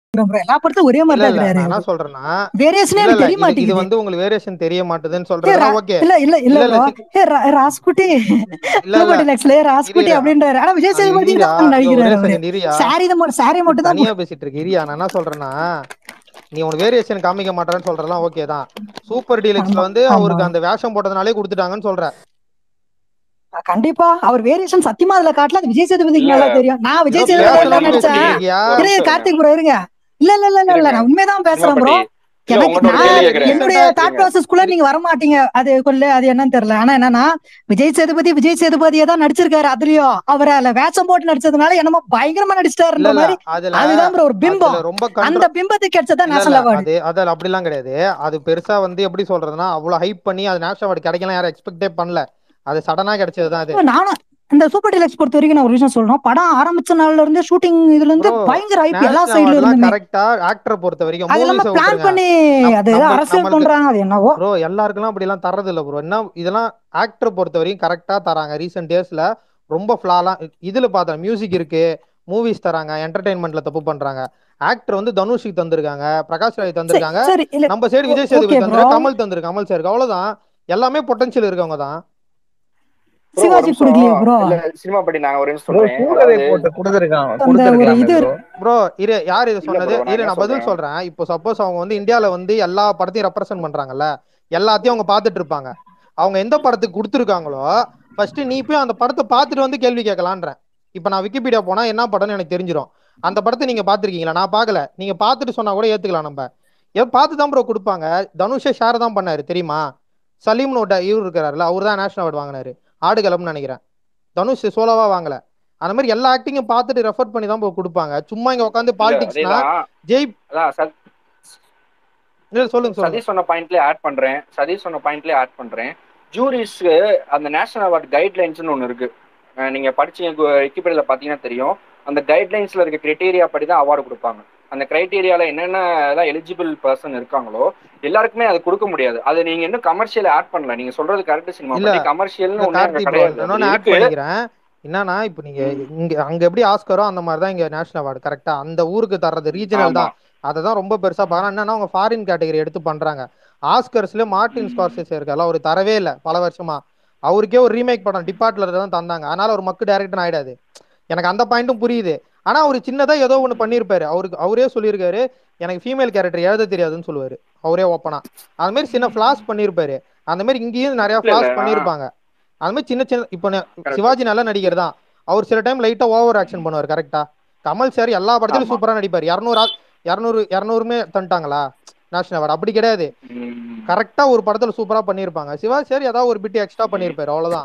bro. எல்லா படத்தும் ஒரே மாதிரி இல்ல தான் இல்ல இருக்கிறாரு நான் என்ன அவரு சொல்றேன்னா வேரியேஷனே இல்ல எனக்கு இல்ல தெரிய இது இது மாட்டேங்குது வந்து உங்களுக்கு வேரியேஷன் தெரிய மாட்டுதுன்னு ஏ சொல்றதெல்லாம் ரா- ஓகே இல்ல இல்ல இல்ல இல்ல இல்ல ப்ரோ சி- ஏ ரா- ராஸ்குட்டி இல்ல இல்ல சூப்பர் டிலக்ஸ்ல இரு ராஸ்குட்டி இரு அப்படின்றாரு ஆனா விஜய் அது சேதுபதி இரியா தான் இல்ல நடிக்கிறாரு ஒரே அவரு செகண்ட் இரியா சாரி தான் சாரி நீ மட்டும் தான் தனியா பேசிட்டு இருக்க இரியா நான் என்ன சொல்றேன்னா நீ உனக்கு வேரியேஷன் காமிக்க மாட்டேன்னு சொல்றதெல்லாம் ஓகே தான் சூப்பர் டீலக்ஸ்ல ஆமா வந்து ஆமா அவருக்கு அந்த வேஷம் போட்டதுனாலே கொடுத்துட்டாங்கன்னு சொல்ற கண்டிப்பா அவர் வேரியேஷன் சத்தியமா அதுல காட்டல அது விஜய் சேதுபதிக்கு இல்ல நல்லா தெரியும் நான் ஏதோ விஜய் சேதுபதி எல்லாம் பேசணும்னு நடிச்சேன் பேசிட்டு சினிமாப்பட்டி இருக்கியா ஒரு இருங்க நிமிஷம் இருங்க கார்த்திக் ப்ரோ இருங்க இல்ல இல்ல இல்ல இல்ல இல்ல இருங்க நான் உண்மைதான் பேசுறேன் ப்ரோ சினிமாப்பட்டி இல்ல எனக்கு உங்கள்ட்ட ஒரு நான் கேள்வி இல்ல கேக்குறேன் என்னுடைய ரீசெண்டா தாட் இருங்க ப்ராசஸ்க்குள்ள நீங்க வர மாட்டீங்க அது கொல்ல அது என்னன்னு தெரியல ஆனா என்னன்னா விஜய் சேதுபதி விஜய் சேதுபதியை தான் நடிச்சிருக்காரு அதுலயும் அவர் அதுல வேஷம் போட்டு நடிச்சதுனால என்னமோ பயங்கரமா இல்ல நடிச்சிட்டாருன்ற இல்ல மாதிரி அதுல அதுதான் ப்ரோ ஒரு பிம்பம் அதுல ரொம்ப அந்த கண்ட்ரோ பிம்பத்துக்கு கிடைச்சதா இல்ல இல்ல நேஷனல் அவார்டு அது அதில் அப்படிலாம் கிடையாது அது பெருசா வந்து எப்படி சொல்றதுன்னா அவ்வளவு ஹைப் பண்ணி அது நேஷனல் அவார்டு கிடைக்கலாம் யாரும் எக்ஸ்பெக்டே பண்ணல அது சடனா கிடைச்சது தான் அது நானும் இந்த சூப்பர் டீலக்ஸ் பொறுத்த வரைக்கும் நான் ஒரு விஷயம் சொல்லணும் படம் ஆரம்பிச்ச நாள்ல இருந்து ஷூட்டிங் இதுல இருந்து ப்ரோ பயங்கர ஹைப் எல்லா நேஷனல் சைடுல அவார்ட்லாம் இருந்துமே கரெக்டா ஆக்டரை பொறுத்த வரைக்கும் அது இல்லாம மூவிஸை பிளான் விட்டுருங்க பண்ணி நம் அது நம்ம அரசியல் நம்மளுக்கு பண்றாங்க அது என்னவோ ப்ரோ எல்லாருக்கெல்லாம் அப்படிலாம் தரது இல்ல ப்ரோ என்ன இதெல்லாம் ஆக்டரை பொறுத்த வரைக்கும் கரெக்டா தராங்க ரீசெண்ட் டேஸ்ல ரொம்ப ஃபிளாலாம் இதுல பார்த்தேன் மியூசிக் இருக்கு மூவிஸ் தராங்க என்டர்டைன்மெண்ட்ல தப்பு பண்றாங்க ஆக்டர் வந்து தனுஷுக்கு தந்திருக்காங்க பிரகாஷ் ராய் சரி தந்திருக்காங்க சரி இல்ல நம்ம side Vijay okay Sethupathi bro தந்திருக்காங்க கமல் தந்திருக்கு கமல் சாருக்கு அவ்வளவுதான் எல்லாமே பொட்டன்ஷியல் இருக்கவங்க தான் ப்ரோ ஒரு சிவாஜி நிமிஷம் குடுக்கலையே ப்ரோ இல்ல சினிமாப்பட்டி நான் ஒரு நிமிஷம் ப்ரோ சொல்றேன் சூரரை அதாவது போட்டு கொடுத்துருக்கான் அந்த ஒரு கொடுத்துருக்கலாமே இது ப்ரோ ப்ரோ இரு யார் இது இல்ல சொன்னது ப்ரோ நான் இரு என்ன நான் பதில் சொல்றேன் சொல்றேன் இப்போ சப்போஸ் அவங்க வந்து இந்தியால வந்து எல்லா படத்தையும் ரெப்ரசென்ட் பண்றாங்கல்ல எல்லாத்தையும் அவங்க பார்த்துட்டு இருப்பாங்க அவங்க எந்த படத்துக்கு கொடுத்துருக்காங்களோ ஃபர்ஸ்ட் நீ போய் அந்த படத்தை பார்த்துட்டு வந்து கேள்வி கேட்கலான்றேன் இப்போ நான் விக்கிபீடியா போனா என்ன படம்னு எனக்கு தெரிஞ்சிடும் அந்த படத்தை நீங்க பார்த்திருக்கீங்களா நான் பார்க்கல நீங்க பார்த்துட்டு சொன்னா கூட ஏத்துக்கலாம் நம்ம ஏன் பார்த்து தான் ப்ரோ கொடுப்பாங்க தனுஷே ஷேர் தான் பண்ணாரு தெரியுமா சலீம்னு ஒரு இவர் இருக்கிறாருல அவர் தான் நேஷனல் அவார்டு வாங்கினாரு ஆடுகளம்னு நினைக்கிறேன் தனுஷ் சோலோவா வாங்கல அந்த மாதிரி எல்லா ஆக்டிங்கும் பார்த்துட்டு ரெஃபர் பண்ணி தான் bro கொடுப்பாங்க சும்மா இங்க உட்காந்து இல்ல பாலிடிக்ஸ்னா அதேதான் ஜெய் அதான் சத்- இல்ல சொல்லுங்க சொல்லுங்க சதீஷ் சொன்ன பாயிண்ட்லயே ஆட் பண்றேன் சதீஷ் சொன்ன பாயிண்ட்லயே ஆட் பண்றேன் ஜூரிஸ்க்கு அந்த நேஷனல் அவார்ட் கைட்லைன்ஸ்னு ஒன்று இருக்கு அஹ் நீங்க படிச்சீங்க விக்கிபீடியால பாத்தீங்கன்னா தெரியும் அந்த கைட்லைன்ஸ்ல இருக்க கிரைட்டீரியா படி தான் அவார்டு கொடுப்பாங்க அந்த கிரைட்டீரியால என்னென்ன எலிஜிபிள் பர்சன் இருக்காங்களோ எல்லாருக்குமே அது கொடுக்க முடியாது அது நீங்க இன்னும் கமர்ஷியல் ஆட் பண்ணல நீங்க சொல்றது கரெக்ட் சினிமா இல்ல, பத்தி கமர்ஷியல்னு இல்ல ஒண்ணு அங்க கார்த்தி ப்ரோ கிடையாது அது இன்னொன்னு ஆட் இருக்கு பண்ணிக்கிறேன் என்னன்னா இப்போ நீங்க ம். இங்க அங்க எப்படி ஆஸ்கரோ அந்த மாதிரி தான் இங்க நேஷனல் அவார்டு கரெக்டா அந்த ஊருக்கு தர்றது ரீஜனல் ஆமா தான் அதை தான் ரொம்ப பெருசா பார்க்கணும் என்னன்னா அவங்க ஃபாரின் கேட்டகரி எடுத்து பண்றாங்க ஆஸ்கர்ஸ்ல மார்டின் ம். ஸ்கார்செஸ் இருக்கால அவர் தரவே இல்லை பல வருஷமா அவருக்கே ஒரு ரீமேக் படம் டிபார்ட்ல தான் தந்தாங்க அதனால ஒரு மக்கு டைரக்டர் ஆயிடாது எனக்கு அந்த பாயிண்ட்டும் புரியுது ஆனா அவர் சின்னதா ஏதோ ஒண்ணு பண்ணிருப்பாரு அவருக்கு அவரே சொல்லியிருக்காரு எனக்கு ஃபீமேல் கேரக்டர் எழுத தெரியாதுன்னு சொல்லுவாரு அவரே ஓப்பனா அந்த மாதிரி சின்ன ஃபிளாஸ் பண்ணிருப்பாரு அந்த மாதிரி இங்கேயும் நிறைய இல்ல இல்ல ஃபிளாஸ் ஆ, பண்ணிருப்பாங்க அந்த மாதிரி சின்ன சின்ன இப்போ நே- correct. சிவாஜி நல்ல நடிகர் தான் அவர் சில டைம் லைட்டா ஓவர் ஆக்ஷன் பண்ணுவார் கரெக்டா கமல் சார் எல்லா படத்துலயும் ஆமா சூப்பரா நடிப்பார் இரநூறு இரநூறு இரநூறுமே தந்துட்டாங்களா நேஷனல் அவார்டு அப்படி கிடையாது ம். கரெக்டா ஒரு படத்துல சூப்பரா பண்ணிருப்பாங்க சிவாஜி சார் ஏதாவது ஒரு பிட் எக்ஸ்ட்ரா பண்ணிருப்பாரு அவ்வளவுதான்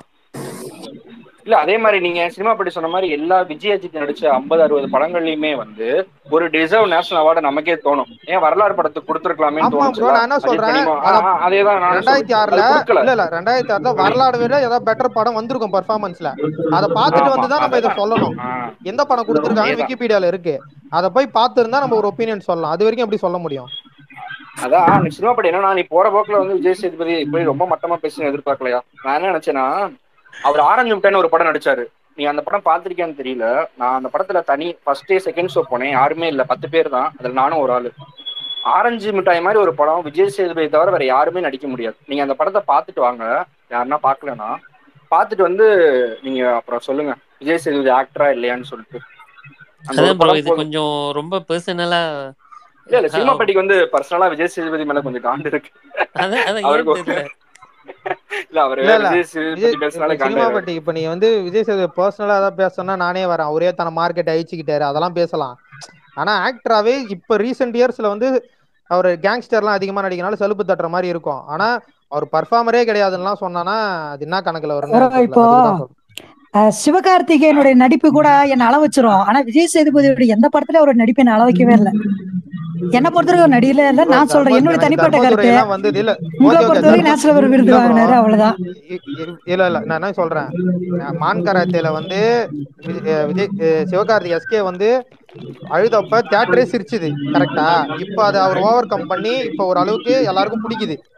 இல்ல அதே மாதிரி நீங்க சினிமா படி சொன்ன மாதிரி எல்லா விஜய் அஜித் நடிச்ச ஐம்பது அறுபது படங்கள்லயுமே வந்து ஒரு டிசர்வ் நேஷனல் அவார்டு நமக்கே தோணும் ஏன் வரலாறு படத்துக்கு கொடுத்துருக்கலாமே ஆமா ப்ரோ நான் என்ன சொல்றேன் அத அதேதான் நானும் ரெண்டாயிரத்தி சொல்றேன். ஆறுல அது கொடுக்கல இல்ல இல்ல ரெண்டாயிரத்தி ஆறுல வரலாறு விட ஏதாவது பெட்டர் படம் வந்திருக்கும் பெர்ஃபார்மன்ஸ்ல அதை பார்த்துட்டு ஆமா, வந்து தான் நம்ம இதை அதேதான். சொல்லணும் ஆ, எந்த படம் கொடுத்துருக்காங்கன்னு அதேதான். விக்கிபீடியால இருக்கு அதை போய் பார்த்திருந்தா நம்ம ஒரு ஒப்பீனியன் சொல்லலாம் அது வரைக்கும் எப்படி சொல்ல முடியும் அதான் நீ சினிமா படி என்னன்னா நீ போற போக்குல வந்து விஜய் சேதுபதி இப்படி ரொம்ப மட்டமா பேசி எதிர்பார்க்கலையா நான் என்ன நினைச்சேன்னா அவர் ஆரஞ்சு முட்டைன்னு ஒரு படம் நடிச்சாரு நீ அந்த படம் பார்த்திருக்கியான்னு தெரியல நான் அந்த படத்துல தனி ஃபர்ஸ்ட் டே செகண்ட் ஷோ போனேன் யாருமே இல்ல பத்து பேர் தான் அதுல நானும் ஒரு ஆளு ஆரஞ்சு மிட்டாய் மாதிரி ஒரு படம் விஜய் சேதுபதி தவிர வேற யாருமே நடிக்க முடியாது நீங்க அந்த படத்தை பார்த்துட்டு வாங்க யாருன்னா பார்க்கலனா பார்த்துட்டு வந்து நீங்க அப்புறம் சொல்லுங்க விஜய் சேதுபதி ஆக்டரா இல்லையான்னு சொல்லிட்டு அந்த ஒரு அதான் ப்ரோ படம் இது போதும். கொஞ்சம் ரொம்ப பர்சனலா இல்ல இல்ல சினிமா பட்டிக்கு வந்து பர்சனலா விஜய் சேதுபதி மேல கொஞ்சம் காண்டு இருக்கு அதான் அதான் அவருக்கு ஏன் தெரியல இல்ல அவரு இல்ல, இல்ல. விஜய் சேதுபதி விஜய் பேசினாலே இப்ப சினிமா காண்டு பட்டி இப்ப நீ வந்து விஜய் சேது பர்சனலா ஏதாவது பேசணும்னா நானே வரேன் அவரே தன மார்க்கெட் அழிச்சுக்கிட்டாரு அதெல்லாம் பேசலாம் ஆனா ஆக்டராவே இப்ப ரீசெண்ட் இயர்ஸ்ல வந்து அவர் கேங்ஸ்டர்லாம் அதிகமா நடிக்கனால சலுப்பு தட்டுற மாதிரி இருக்கும் ஆனா அவர் பர்ஃபார்மரே கிடையாதுன்னா சொன்னானா அது என்ன கணக்குல வரும்னு எனக்கு தெரியல. இப்போ அதுக்கு தான் சொல்றேன். அஹ், சிவகார்த்திகேயனுடைய நடிப்பு கூட என்ன அள வச்சிரும் ஆனா விஜய் சேதுபதியோட எந்த படத்துல அவரோட நடிப்பை என்ன அள வைக்கவே இல்லை என்ன பொறுத்தவரைக்கும் அவர் நடிகல இல்ல நான் சொல்றேன் என்னுடைய எனக்கு தனிப்பட்ட தர்மதுரை கருத்து எல்லாம் வந்தது இல்ல உங்களை ஓகே ஓகே பொறுத்தவரைக்கும் நேஷனல் அவார்டு விருது இல்ல bro. வாங்கினாரு அவ்வளவுதான் இ- இ- இல்ல இல்ல நான் என்ன சொல்றேன் நான் மான் கராத்தேல வந்து வி- அஹ் விஜய் அஹ் சிவகார்த்திக் எஸ்கே வந்து அழுதப்ப தியேட்டரே சிரிச்சுது கரெக்டா இப்ப அதை அவர் ஓவர் கம் பண்ணி இப்ப ஒரு அளவுக்கு எல்லாருக்கும் பிடிக்குது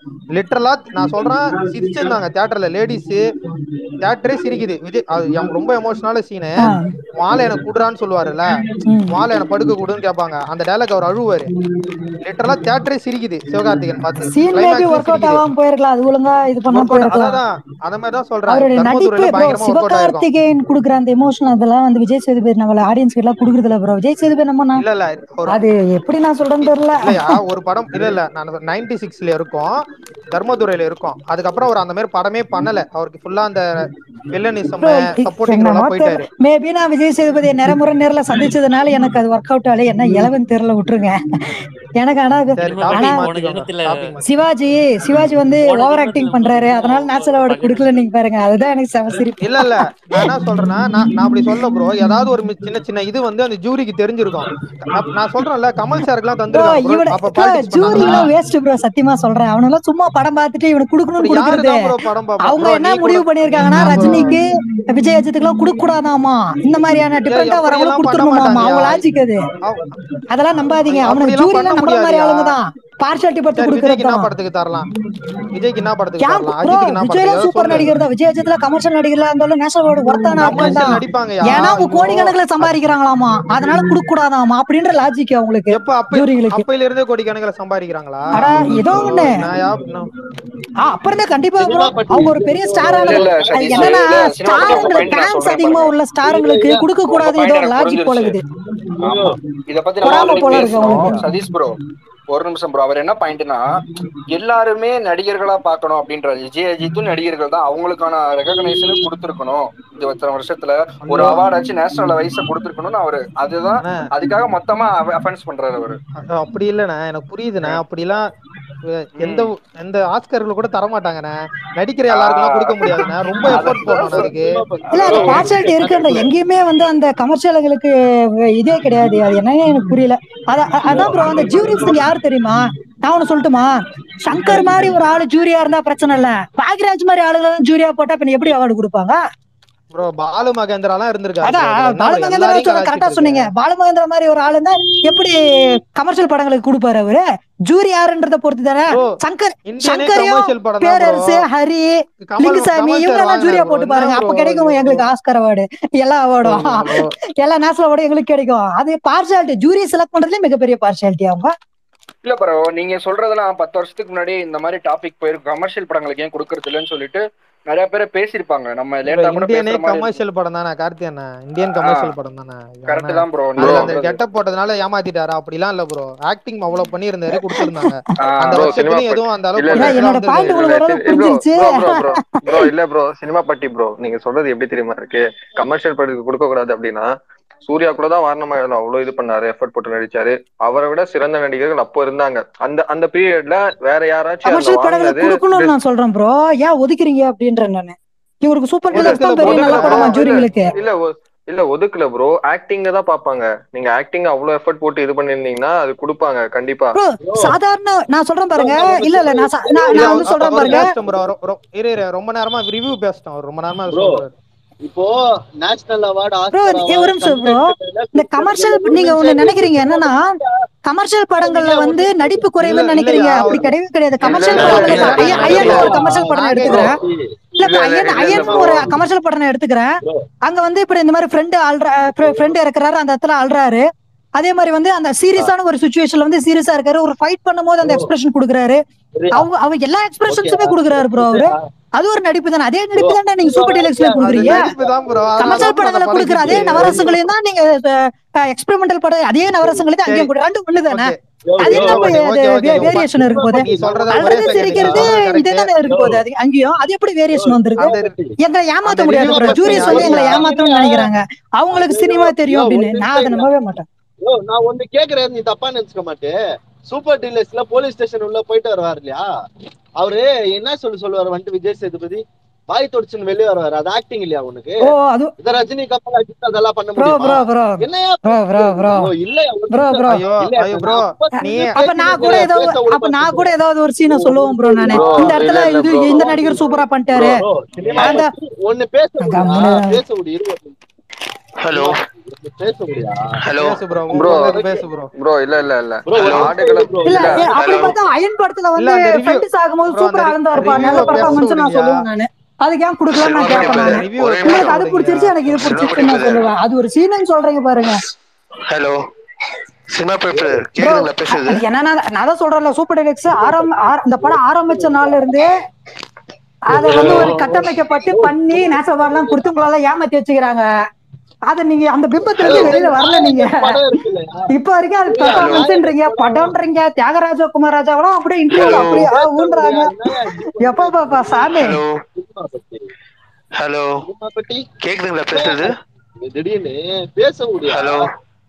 லிட்டரலா நான் சொல்றேன் சிரிச்சிருந்தாங்க தியேட்டர்ல லேடிஸ் தியேட்டரே சிரிக்குது விஜய் அது எம்- ரொம்ப எமோஷனலான சீனு ஆ. மாலை எனக்கு குடுறான்னு சொல்லுவாருல்ல ம். மாலை எனக்கு படுக்க கூடுன்னு கேட்பாங்க அந்த டைலாக் அவர் அழுவாரு லிட்டரலா தியேட்டரே சிரிக்குது சிவகார்த்திகேயன் பார்த்து சீன் மேபி Climax-ஏ ஒர்க் அவுட் சிரிக்குது. ஆகாம போயிருக்கலாம் அது ஒழுங்கா இது பண்ணாம Work out- போயிருக்கலாம் அதான் அந்த மாதிரி தான் சொல்றேன் அவருடைய நடிப்பு தர்மதுரையில bro, பயங்கரமா ஒர்க் அவுட் ஆயிருக்கும் சிவகார்த்திகேயன் குடுக்குற அந்த எமோஷனல் அதெல்லாம் வந்து விஜய் சேதுபதி நம்மள ஆடியன்ஸ் எல்லாம் குடுக்குறது இல்ல ப்ரோ விஜய் சேதுபதி நம்ம நான் இல்ல இல்ல ஒரு அது எப்படி நான் சொல்றேன்னு தெரியல இல்லையா ஒரு படம் இல்ல இல்ல நான் நைன்டி சிக்ஸ்ல இருக்கோம் தர்மதுரையில இருக்கோம் அதுக்கப்புறம் அவர் அந்த மாதிரி படமே பண்ணல அவருக்கு ஃபுல்லா அந்த வில்லனிசம் சப்போர்ட்டிங் ரோலா போயிட்டாரு மேபி நான் விஜய் சேதுபதியை நிறமுறை நேர்ல சந்திச்சதுனால எனக்கு அது ஒர்க் அவுட் ஆகல என்ன இலவன் தெரியல விட்டுருங்க எனக்கு ஆனா அது- சரி என்னமோ ஆனா டாபிக் போன மாத்திக்கோங்க ஜென்மத்துல டாபிக் மாத்தி சிவாஜி சிவாஜி வந்து போன ஓவர் ஜென்மத்துல ஆக்டிங் பண்றாரு அதனால நேச்சுரல் அவார்டு கொடுக்கல நீங்க பாருங்க அதுதான் எனக்கு செம சிரிப்பு இல்ல இல்ல நான் என்ன சொல்றேன்னா நான் நான் அப்படி சொல்ல ப்ரோ ஏதாவது ஒரு மி- சின்ன சின்ன இது வந்து அந்த ஜூரிக்கு தெரிஞ்சிருக்கும் நான் நான் சொல்றேன்ல கமல் சாருக்குலாம் ப்ரோ தந்திருக்காங்க bro. இவன அப்ப பாலிடிக்ஸ் ஜூரி பண்ணாங்களா எல்லாம் வேஸ்ட் ப்ரோ சத்தியமா சொல்றேன் அவனெல்லாம் சும்மா படம் பார்த்துட்டு இவனுக்கு கொடுக்கணும்னு அப்படி யாரு கொடுக்குறது தான் ப்ரோ படம் பாப்பா அவங்க ப்ரோ என்ன நீ முடிவு கூட பண்ணிருக்காங்கன்னா என்ன bro? ரஜினிக்கு விஜய் அஜித்துக்கு எல்லாம் கொடுக்க கூடாதாமா இந்த மாதிரியான டிஃபரெண்டா வரவங்களும் அப்படியெல்லாம் பண்ண கொடுத்துருணுமாமா அவங்க மாட்டாங்கயா. லாஜிக் அது அவ- அதெல்லாம் நம்பாதீங்க ஐ- அவனுக்கு அப்படியெல்லாம் ஜூரி பண்ண எல்லாம் நம்மள மாதிரி முடியாதுயா. ஆளுங்க தான் பார்ஷாலிட்டி பட்டு சரி விஜய்க்கு என்ன கொடுக்கறது படத்துக்கு தரலாம் விஜய்க்கு என்ன படத்துக்கு ஏன் தரலாம் ப்ரோ அஜித்துக்கு என்ன விஜய் படத்துக்கு எல்லாம் சூப்பர் சொல்லு நடிகர் தான் விஜய் அஜித்ல கமர்ஷியல் நடிகர்ல இருந்தாலும் நேஷனல் அவார்டு ஒருத்தான ஆட்கள் கமர்ஷியல் தான் நடிப்பாங்கயா ஏன்னா அவங்க இப்போ கோடிக்கணக்கில் சம்பாதிக்கிறாங்களாமா அதனால கொடுக்க கூடாதாமா அப்படின்ற லாஜிக் அவங்களுக்கு எப்ப அப்ப ஜூரிகளுக்கு அப்பையில இருந்தே கோடிக்கணக்கில் சம்பாதிக்கிறாங்களா அடா ஏதோ ஒண்ணு நான் யா- நான் ஆ, அப்புறம் தான் கண்டிப்பா bro, அவங்க ஒரு பெரிய ஸ்டார் இல்ல, இல்ல, அது சதீஷ், என்னன்னா இல்ல, சினிமா பத்தி உங்க ஸ்டாருங்களுக்கு point நான் ஃபேன்ஸ் சொல்றேன் அதிகமா பாருங்க. உள்ள ஸ்டாருங்களுக்கு கொடுக்க கூடாது உங்க ஏதோ point எனக்கு லாஜிக் போல புரிஞ்சிருச்சு. இருக்குது ஆமா இத பத்தி நம்ம பொறாம ஆல்ரெடி போல இருக்கு பேசணும் அவங்களுக்கு. சதீஷ் ப்ரோ ஒரு நிமிஷம் ப்ரோ அவர் என்ன பாயிண்ட்னா எல்லாருமே நடிகர்களா பார்க்கணும் அப்படின்ற விஜய் அஜித்தும் நடிகர்கள் தான் அவங்களுக்கான ரெகக்னைசேஷன் கொடுத்துருக்கணும் இந்த இத்தனை வருஷத்துல ஒரு ஐயோ. அவார்ட் ஆச்சு நேஷனல் வைஸ கொடுத்துருக்கணும்னு அவரு அதுதான் அண்ணா, அதுக்காக மொத்தமா அஃபென்ஸ் பண்றாரு அவரு அ- அப்படி இல்லண்ணே எனக்கு புரியுதுண்ணே அப்படிலாம் அஹ், எந்த எந்த ஆஸ்கர்கள் கூட தர மாட்டாங்கண்ணே நடிக்கிற எல்லாருக்கும் கொடுக்க முடியாதுண்ணே ரொம்ப எஃபோர்ட் போடணும் அதுக்கு இல்ல அது பார்ஷாலிட்டி இருக்குன்ற எங்கேயுமே வந்து அந்த கமர்ஷியல்களுக்கு இதே கிடையாது அது என்னன்னு எனக்கு புரியல அத அ- அதான் ப்ரோ அந்த ஜூரிஸ்க்கு யார் தெரியுமா நான் ஒண்ணு சொல்லட்டுமா சங்கர் மாதிரி ஒரு ஆளு ஜூரியா இருந்தா பிரச்சனை இல்ல பாக்யராஜ் மாதிரி ஆளுங்க ஜூரியா போட்டா பின்ன எப்படி அவார்டு கொடுப்பாங்க ப்ரோ பாலு மகேந்திராலாம் இருந்திருக்காரு bro. அதான் இதுல என்ன bro, பாலமகேந்திரா எல்லாரையும் சொல்ல கலாய்ச்சிட்டு கரெக்டா இருக்க? சொன்னீங்க பாலமகேந்திரா மாதிரி ஒரு ஆளு இருந்தா எப்படி கமர்ஷியல் படங்களுக்கு கொடுப்பாரு அவரு ஜூரி யாருன்றத பொறுத்து தானே Bro, சங்கர் இந்தியனே சங்கரையும் commercial படம் தான் bro. பேரரசு ஹரி கமல் லிங்குசாமி கமல் இவங்க சார் எல்லாம் ஜூரியா வாங்கினாரு bro. போட்டு பாருங்க என்ன அப்ப bro கிடைக்கும் இது? எங்களுக்கு ஆஸ்கர் அவார்டு எல்லா அவார்டும் bro. எல்லா நேஷனல் அவார்டும் எங்களுக்கு கிடைக்கும் அது பார்ஷாலிட்டி ஜூரி செலக்ட் பண்றதுலயே மிகப்பெரிய பார்ஷாலிட்டி அவங்க இல்ல ப்ரோ நீங்க சொல்றதெல்லாம் பத்து வருஷத்துக்கு முன்னாடி இந்த மாதிரி டாபிக் போயிருக்கு கமர்ஷியல் படங்களுக்கு ஏன் கொடுக்கறது இல்லைன்னு சொல்லிட்டு நிறைய பேர் பேசியிருப்பாங்க நம்ம bro, லேட்டா கூட இந்தியனே பேசுற மாதிரி கமர்ஷியல் படம் தானே கார்த்தி அண்ணா இந்தியன் கமர்ஷியல் படம் தானே கரெக்ட் தான் ப்ரோ அதுல அந்த கெட்டப் போட்டதுனால ஏமாத்திட்டாரு அப்படிலாம் இல்ல ப்ரோ ஆக்டிங் அவ்வளவு பண்ணியிருந்தாரு கொடுத்திருந்தாங்க அந்த bro, வருஷத்துலயும் cinema எதுவும் அந்த இல்ல, அளவுக்கு இல்ல. என்னோட வந்தது பாயிண்ட் இல்ல. உங்களுக்கு ஓரளவு புரிஞ்சிருச்சு ப்ரோ ப்ரோ ப்ரோ இல்ல ப்ரோ சினிமா பட்டி ப்ரோ நீங்க சொல்றது எப்படி தெரியுமா இருக்கு கமர்ஷியல் படத்துக்கு கொடுக்க கூடாது அப்படின்னா சூர்யா கூட தான் வாரணமா அவ்வளவு இது பண்ணாரு எஃபர்ட் போட்டு நடிச்சாரு அவரை விட சிறந்த நடிகர்கள் அப்போ இருந்தாங்க அந்த அந்த பீரியட்ல வேற யாராச்சும் அதுல கமர்ஷியல் படங்களுக்கு வாங்கினது கொடுக்கணும்னு நான் சொல்றேன் ப்ரோ ஏன் ஒதுக்குறீங்க அப்படின்றேன் நானு இவருக்கு சூப்பர் ஒதுக்கல டீலக்ஸ் தான் bro, பெரிய நல்ல ஒதுக்கல படமா bro. ஜூரிங்களுக்கு இல்ல ஒ- இல்ல ஒதுக்கல ப்ரோ ஆக்டிங்க தான் பாப்பாங்க நீங்க ஆக்டிங் அவ்வளவு எஃபர்ட் போட்டு இது பண்ணிருந்தீங்கன்னா அது கொடுப்பாங்க கண்டிப்பா ப்ரோ சாதாரண நான் சொல்றேன் பாருங்க இல்ல இல்ல நான் சா- நான் இல்ல, நான் வந்து சொல்றேன் அவர் பாருங்க பேசிட்டோம் bro. ரொ- ரொ- இரு, இரு, ரொம்ப நேரமா ரிவ்யூ பேசிட்டோம் அவர் ரொம்ப நேரமா அதை Bro, சொல்றாரு. இப்போ நேஷனல் அவார்டு Bro, இது ஒரு நிமிஷம் bro. இந்த கமர்ஷியல் நீங்க ஒண்ணு நினைக்கிறீங்க என்னன்னா கமர்ஷியல் படங்கள்ல வந்து நடிப்பு குறைவுன்னு இல்ல, நினைக்கிறீங்க இல்லையா, அப்படி அவர் கிடையவே கிடையாது கமர்ஷியல் இல்ல, இல்ல, படங்கள்ல இல்ல, ஐயன் இல்ல, ஐயன் இல்ல, ஒரு கமர்ஷியல் படம் நான் எடுத்துக்கிறேன் இல்ல இல்ல, இப்ப இல்ல, ஐயன் இல்ல, ஐயன் bro. ஒரு கமர்ஷியல் படம் நான் எடுத்துக்கிறேன் அங்க வந்து இப்படி இந்த மாதிரி ஃப்ரெண்டு ஆள்ற ஃப்ரெண்டு இறக்குறாரு அந்த இடத்துல ஆள்றாரு அதே மாதிரி வந்து அந்த சீரியஸான ஒரு சுச்சுவேஷன்ல வந்து சீரியஸா இருக்காரு ஒரு ஃபைட் பண்ணும்போது அந்த எக்ஸ்பிரஷன் கொடுக்குறாரு அவங்க அவங்க எல்லா எக்ஸ்பிரஷன்ஸுமே கொடுக்குறாரு ப்ரோ அவரு அது ஒரு நடிப்பு தானே அதே நடிப்பு தானே நீங்க சூப்பர் டீலக்ஸ்ல அது கொடுக்குறீங்க நடிப்புதான் bro. அதனால கமர்ஷியல் தான் படங்களை அந்த கொடுக்குற அதே படம் நவரசங்களையும் தான் நீங்க எக்ஸ்பெரிமெண்டல் படம் அதே நவரசங்களையும் தான் அங்கேயும் கொடுக்குற ரெண்டும் ஒண்ணு தானே Okay. அது என்ன okay, okay, okay, okay. Variation இருக்கு போது நீ சொல்றத ஒரே அழுறது second சிரிக்கிறது நீ சொல்றது இதே correct. தானே இருக்கு போது அது அங்கேயும் அது எப்படி வேரியேஷன் வந்திருக்கு அந்த எங்களை ஏமாத்த அந்த முடியாது review ப்ரோ பத்தி ஜூரிஸ் வந்து எங்களை யோசிச்சா- ஏமாத்தணும்னு நினைக்கிறாங்க அவங்களுக்கு சினிமா தெரியும் அப்படின்னு நான் அதை நம்பவே மாட்டேன் யோ, நான் ஒண்ணு கேக்குறேன் நீ தப்பா நினைச்சுக்க மாட்டே சூப்பர் டீலர்ஸ்ல போலீஸ் ஸ்டேஷன் உள்ள போயிட்டு வருவார் இல்லையா அவரு என்ன சொல்லி சொல்லுவாரு வந்துட்டு விஜய் சேதுபதி வாய் தொடச்சுன்னு வெளியே வருவாரு அது ஆக்டிங் இல்லையா உனக்கு ஓ அது இத ரஜினி கமல் அஜித் அதெல்லாம் பண்ண ப்ரோ ப்ரோ முடியுமா ப்ரோ என்னையா ப்ரோ ப்ரோ ப்ரோ bro, இல்லையா ஒரு ப்ரோ ப்ரோ ஐயோ இல்ல, ஐயோ ப்ரோ அப்ப நீ அப்ப நான் கூட ஏதோ பேச விட அப்ப நான் கூட ஏதாவது ஒரு சீனை சொல்லுவோம் ப்ரோ நானு Bro, இந்த இடத்துல இல்ல, இல்ல இது bro. இந்த நடிகர் சூப்பரா பண்ணிட்டாரு bro, cinema அந்த- பத்தி ஒண்ணு பேச விடுடா, கம்முனு. பேச விடு இரு ஒரு நிமிஷம். ஹலோ பேச முடியா ஹலோ பேசு ப்ரோ Bro. உங்களுக்கு பேசு ப்ரோ ப்ரோ இல்ல இல்ல இல்ல ப்ரோ Hello. ஆடுகளம் ப்ரோ இல்ல இல்ல ஏ, அப்படி Hello. பார்த்தா அயன் படத்துல இல்ல, வந்து அந்த review- ஃப்ரெண்ட்ஸ் ஆகும்போது bro, சூப்பரா அந்த இருந்தாருப்பா review நல்ல பேச பர்ஃபார்மன்ஸ் நான் விடுங்கயா. சொல்லுவேன் நானு அதுக்கு ஏன் குடுக்கலாம்னு நான் சினிமா கேட்பேன் பேப்பர் நானு review ஒரே பேச உங்களுக்கு அது விடுங்கயா. பிடிச்சிருச்சு எனக்கு இது பிடிச்சிருச்சு நான் சொல்லுவேன் அது ஒரு சீனுன்னு சொல்றீங்க பாருங்க ஹலோ சினிமா பேப்பர் ப்ரோ கேக்குதுங்களா பேசுறது என்னன்னா நான் தான் சொல்றேன்ல சூப்பர் டெலக்ஸ் ஆரம் ஆர- அந்த படம் ஆரம்பிச்ச நாள்ல இருந்தே அத வந்து ஒரு கட்டமைக்கப்பட்டு பண்ணி நேசவாரெல்லாம் கொடுத்து உங்களால ஏமாத்தி வச்சுக்கிறாங்க அத நீங்க அந்த பிம்பத்துல இருந்து வெளியில வரல நீங்க படம் இருக்குல்லையா இப்ப வரைக்கும் அது பெர்ஃபார்மன்ஸ்ன்றீங்க படம்ன்றீங்க தியாகராஜ குமாராஜாவெல்லாம் அப்படியே இன்டர்வியூல Hello. அப்படியே ஆ, ஊன்றாங்க எப்ப பாப்பா சாமி ஹலோ ஹலோ பட்டி கேக்குதுங்களா பேசுறது திடீர்னு பேச முடியா ஹலோ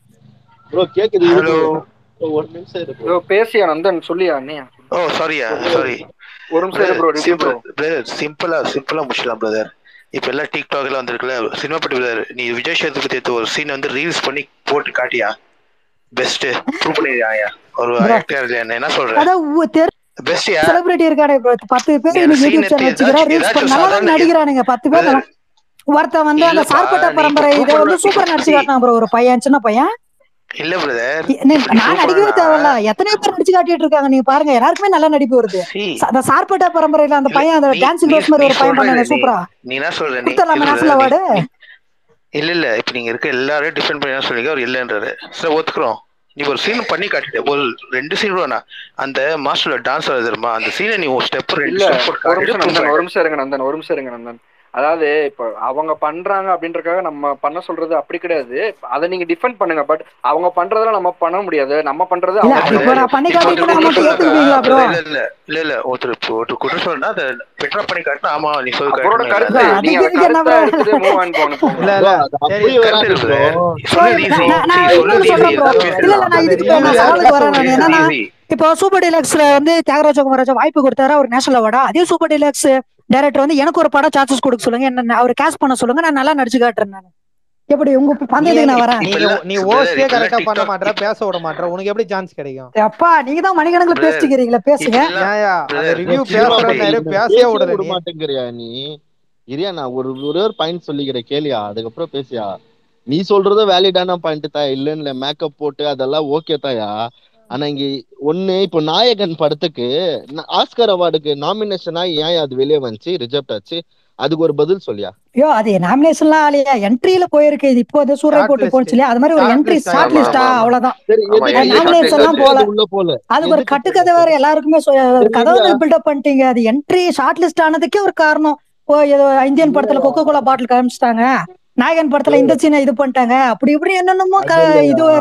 ப்ரோ கேக்குது ஹலோ bro. ஒரு நிமிஷம் இரு bro. ப்ரோ பேசியா நந்தன் சொல்லியா அண்ணியா ஓ சாரியா சாரி ஒரு நிமிஷம் இரு bro review bro simple brother சிம்பிளா சிம்பிளா முடிச்சிடலாம் பிரதர் இப்ப எல்லாம் டிக்டாக்ல வந்திருக்குல்ல சினிமா பட்டி பிரதர் நீ விஜய் சேதுபதி எடுத்த ஒரு சீன் வந்து ரீல்ஸ் பண்ணி போட்டு காட்டியா பெஸ்ட் ப்ரூவ் பண்ணியா ஒரு Bro. ஆக்டர் இல்லையா என்ன சொல்ற அதான் பெஸ்ட் யா செலிபிரிட்டி இருக்கானே இப்ப பத்து பேர் நீ இன்னைக்கு scene யூடியூப் சேனல் எடுத்து வச்சுக்கிறா ஏதாச்சும் ரீல்ஸ் பண்ண ஏதாச்சும் நல்லா சாதாரண- நடிக்கிறானுங்க பத்து பேர் brother, நல்லா- ஒருத்தன் வந்து அந்த இல்லப்பா, சார்பட்ட நீ இப்ப பரம்பரை இதை வந்து proof சூப்பர் பண்ண- நடிச்சு see. காட்டினான் ப்ரோ ஒரு பையன் சின்ன பையன் இல்ல பிரதர் நீ- நான் நடிக்கவே தேவையில்ல எத்தனை பேர் நடிச்சு காட்டிட்டு இருக்காங்க நீங்க பாருங்க எல்லாருக்குமே நல்ல நடிப்பு வருது ச- அந்த சார்பட்ட பரம்பரையில அந்த இல்ல, பையன் அந்த நீ- டான்சிங் நீ- ரோஸ் மாதிரி நீ ஒரு பையன் சொல்ற பண்ணானே நீ- சூப்பரா நீ என்ன சொல்ற நீ கொடுத்தலாமா இல்ல நேஷனல் brother, அவார்டு நீ- இல்ல இல்ல இப்ப நீங்க இருக்க எல்லாரையும் டிஃபெண்ட் பண்ணி என்ன சொல்றீங்க அவர் இல்லன்றாரு சரி ஒத்துக்கிறோம் நீ ஒரு சீன் பண்ணி காட்டிட்ட ஒரு ரெண்டு சீன் வேணா அந்த மாஸ்டர்ல டான்ஸ் ஆடுது தெரியுமா அந்த சீனை நீ ஒரு ஸ்டெப் ரெண்டு இல்ல ஸ்டெப் போட்டு ஒரு நிமிஷம் நந்தன் காட்டிட்டு ஒரு நிமிஷம் இருங்க நந்தன் ஒரு நிமிஷம் இருங்க நந்தன் அதாவது இப்ப அவங்க பண்றாங்க அப்படின்றக்காக நம்ம பண்ண சொல்றது அப்படி கிடையாது அதை நீங்க டிஃபெண்ட் பண்ணுங்க பட் அவங்க பண்றதெல்லாம் நம்ம பண்ண முடியாது நம்ம பண்றது இல்ல அவங்க இப்போ நான் பண்ணி இப்போ காட்டிட்டு ஒருத்தர் நான் மட்டும் சொல்றாங்க, ஏத்துக்குவீங்களா ப்ரோ இல்ல இல்ல இல்ல இல்ல ஒருத்தர் இப்போ ஒருத்தர் குற்றம் சொன்னா அதை பெட்டரா பண்ணி காட்டினா ஆமா நீ சொல்லி அவரோட கருத்து bro, நீங்க அதை அதுக்கு என்ன கருத்தா bro? எடுத்துட்டு மூவ் ஆன் போகணும் இல்ல bro, இல்ல அது சரி அப்படியே கருத்து வராது இருக்கு bro. சொல்றது ஈஸி நான் நான் சொல்றது இன்னொன்னு ஈஸி சொல்றேன் ப்ரோ ஏதாவது இல்ல இல்ல பேசலாம் நான் இதுக்கு இப்ப நான் இல்ல, சவாலுக்கு இல்ல, வரேன் நான் இல்ல, என்னன்னா ஈஸி இப்போ சூப்பர் டிலக்ஸ்ல வந்து தியாகராஜ குமாராஜா வாய்ப்பு கொடுத்தாரு அவர் நேஷனல் அவார்டா அதே சூப்பர் டிலக்ஸ் டைரக்டர் வந்து எனக்கு ஒரு படம் சான்சஸ் கொடுக்க சொல்லுங்க என்ன அவர் கேஷ் பண்ண சொல்லுங்க நான் நல்லா நடிச்சு காட்டுறேன் நான் எப்படி உங்க பந்தயத்துக்கு நான் வரேன் நீங்க இப்பெல்லாம் நீ brother, ஓஸ்டே இப்பெல்லாம் கரெக்டா பண்ண TikTok மாட்டற பேச விட மாட்டற உனக்கு எப்படி சான்ஸ் கிடைக்கும் அப்பா நீங்க தான் மணிக்கணக்குல Brother, பேசிக்கிறீங்களா பேசுங்க இப்பெல்லாம் ஏயா அந்த brother, ரிவ்யூ சினிமா பேசுறேன் பத்தி பேசவே பேசவே விடல விட நீ மாட்டேங்கிறியா நீ இரியா நான் ஒரு ஒரே ஒரு பாயிண்ட் சொல்லிக்கிறேன் கேளியா அதுக்கப்புறம் பேசியா நீ சொல்றதும் வேலிடான பாயிண்ட் தான் இல்லன்னு இல்ல மேக்கப் போட்டு அதெல்லாம் ஓகே தாயா ஆனா இங்க ஒண்ணு இப்போ நாயகன் படத்துக்கு ந- ஆஸ்கர் அவார்டுக்கு நாமினேஷனா ஏன் அது வெளியே வந்துச்சு ரிஜெக்ட் ஆச்சு அதுக்கு ஒரு பதில் சொல்லியா ஐயோ அது நாமினேஷன்லாம் ஆலையா என்ட்ரியில போயிருக்கு இது இப்போ வந்து சூறை Short போட்டு list. போச்சு இல்லையா அது மாதிரி ஒரு Short என்ட்ரி list, ஷார்ட் ஆமா, லிஸ்டா ஆமா, ஆமா. அவ்வளவுதான் சரி ஆமா, எதுக்கு என்ட்ரி nomination shortlist எல்லாம் ஆச்சு. போல. அது உள்ள போல அதுக்கு ஒரு எதுக்கு கட்டுக்கதை வேற எல்லாருக்குமே சொ- ஒரு கதை வந்து பில்டப் பண்ணிட்டீங்க அது என்ட்ரி ஷார்ட் லிஸ்ட் ஆனதுக்கே ஒரு காரணம் ஓ ஏதோ இந்தியன் படத்துல கொக்கோ கோலா பாட்டில் காமிச்சிட்டாங்க நாயகன் படத்துல இந்த சீனை இது பண்ணிட்டாங்க அப்படி இப்படி என்னென்னமோ க- அது இல்லையா? இது வேற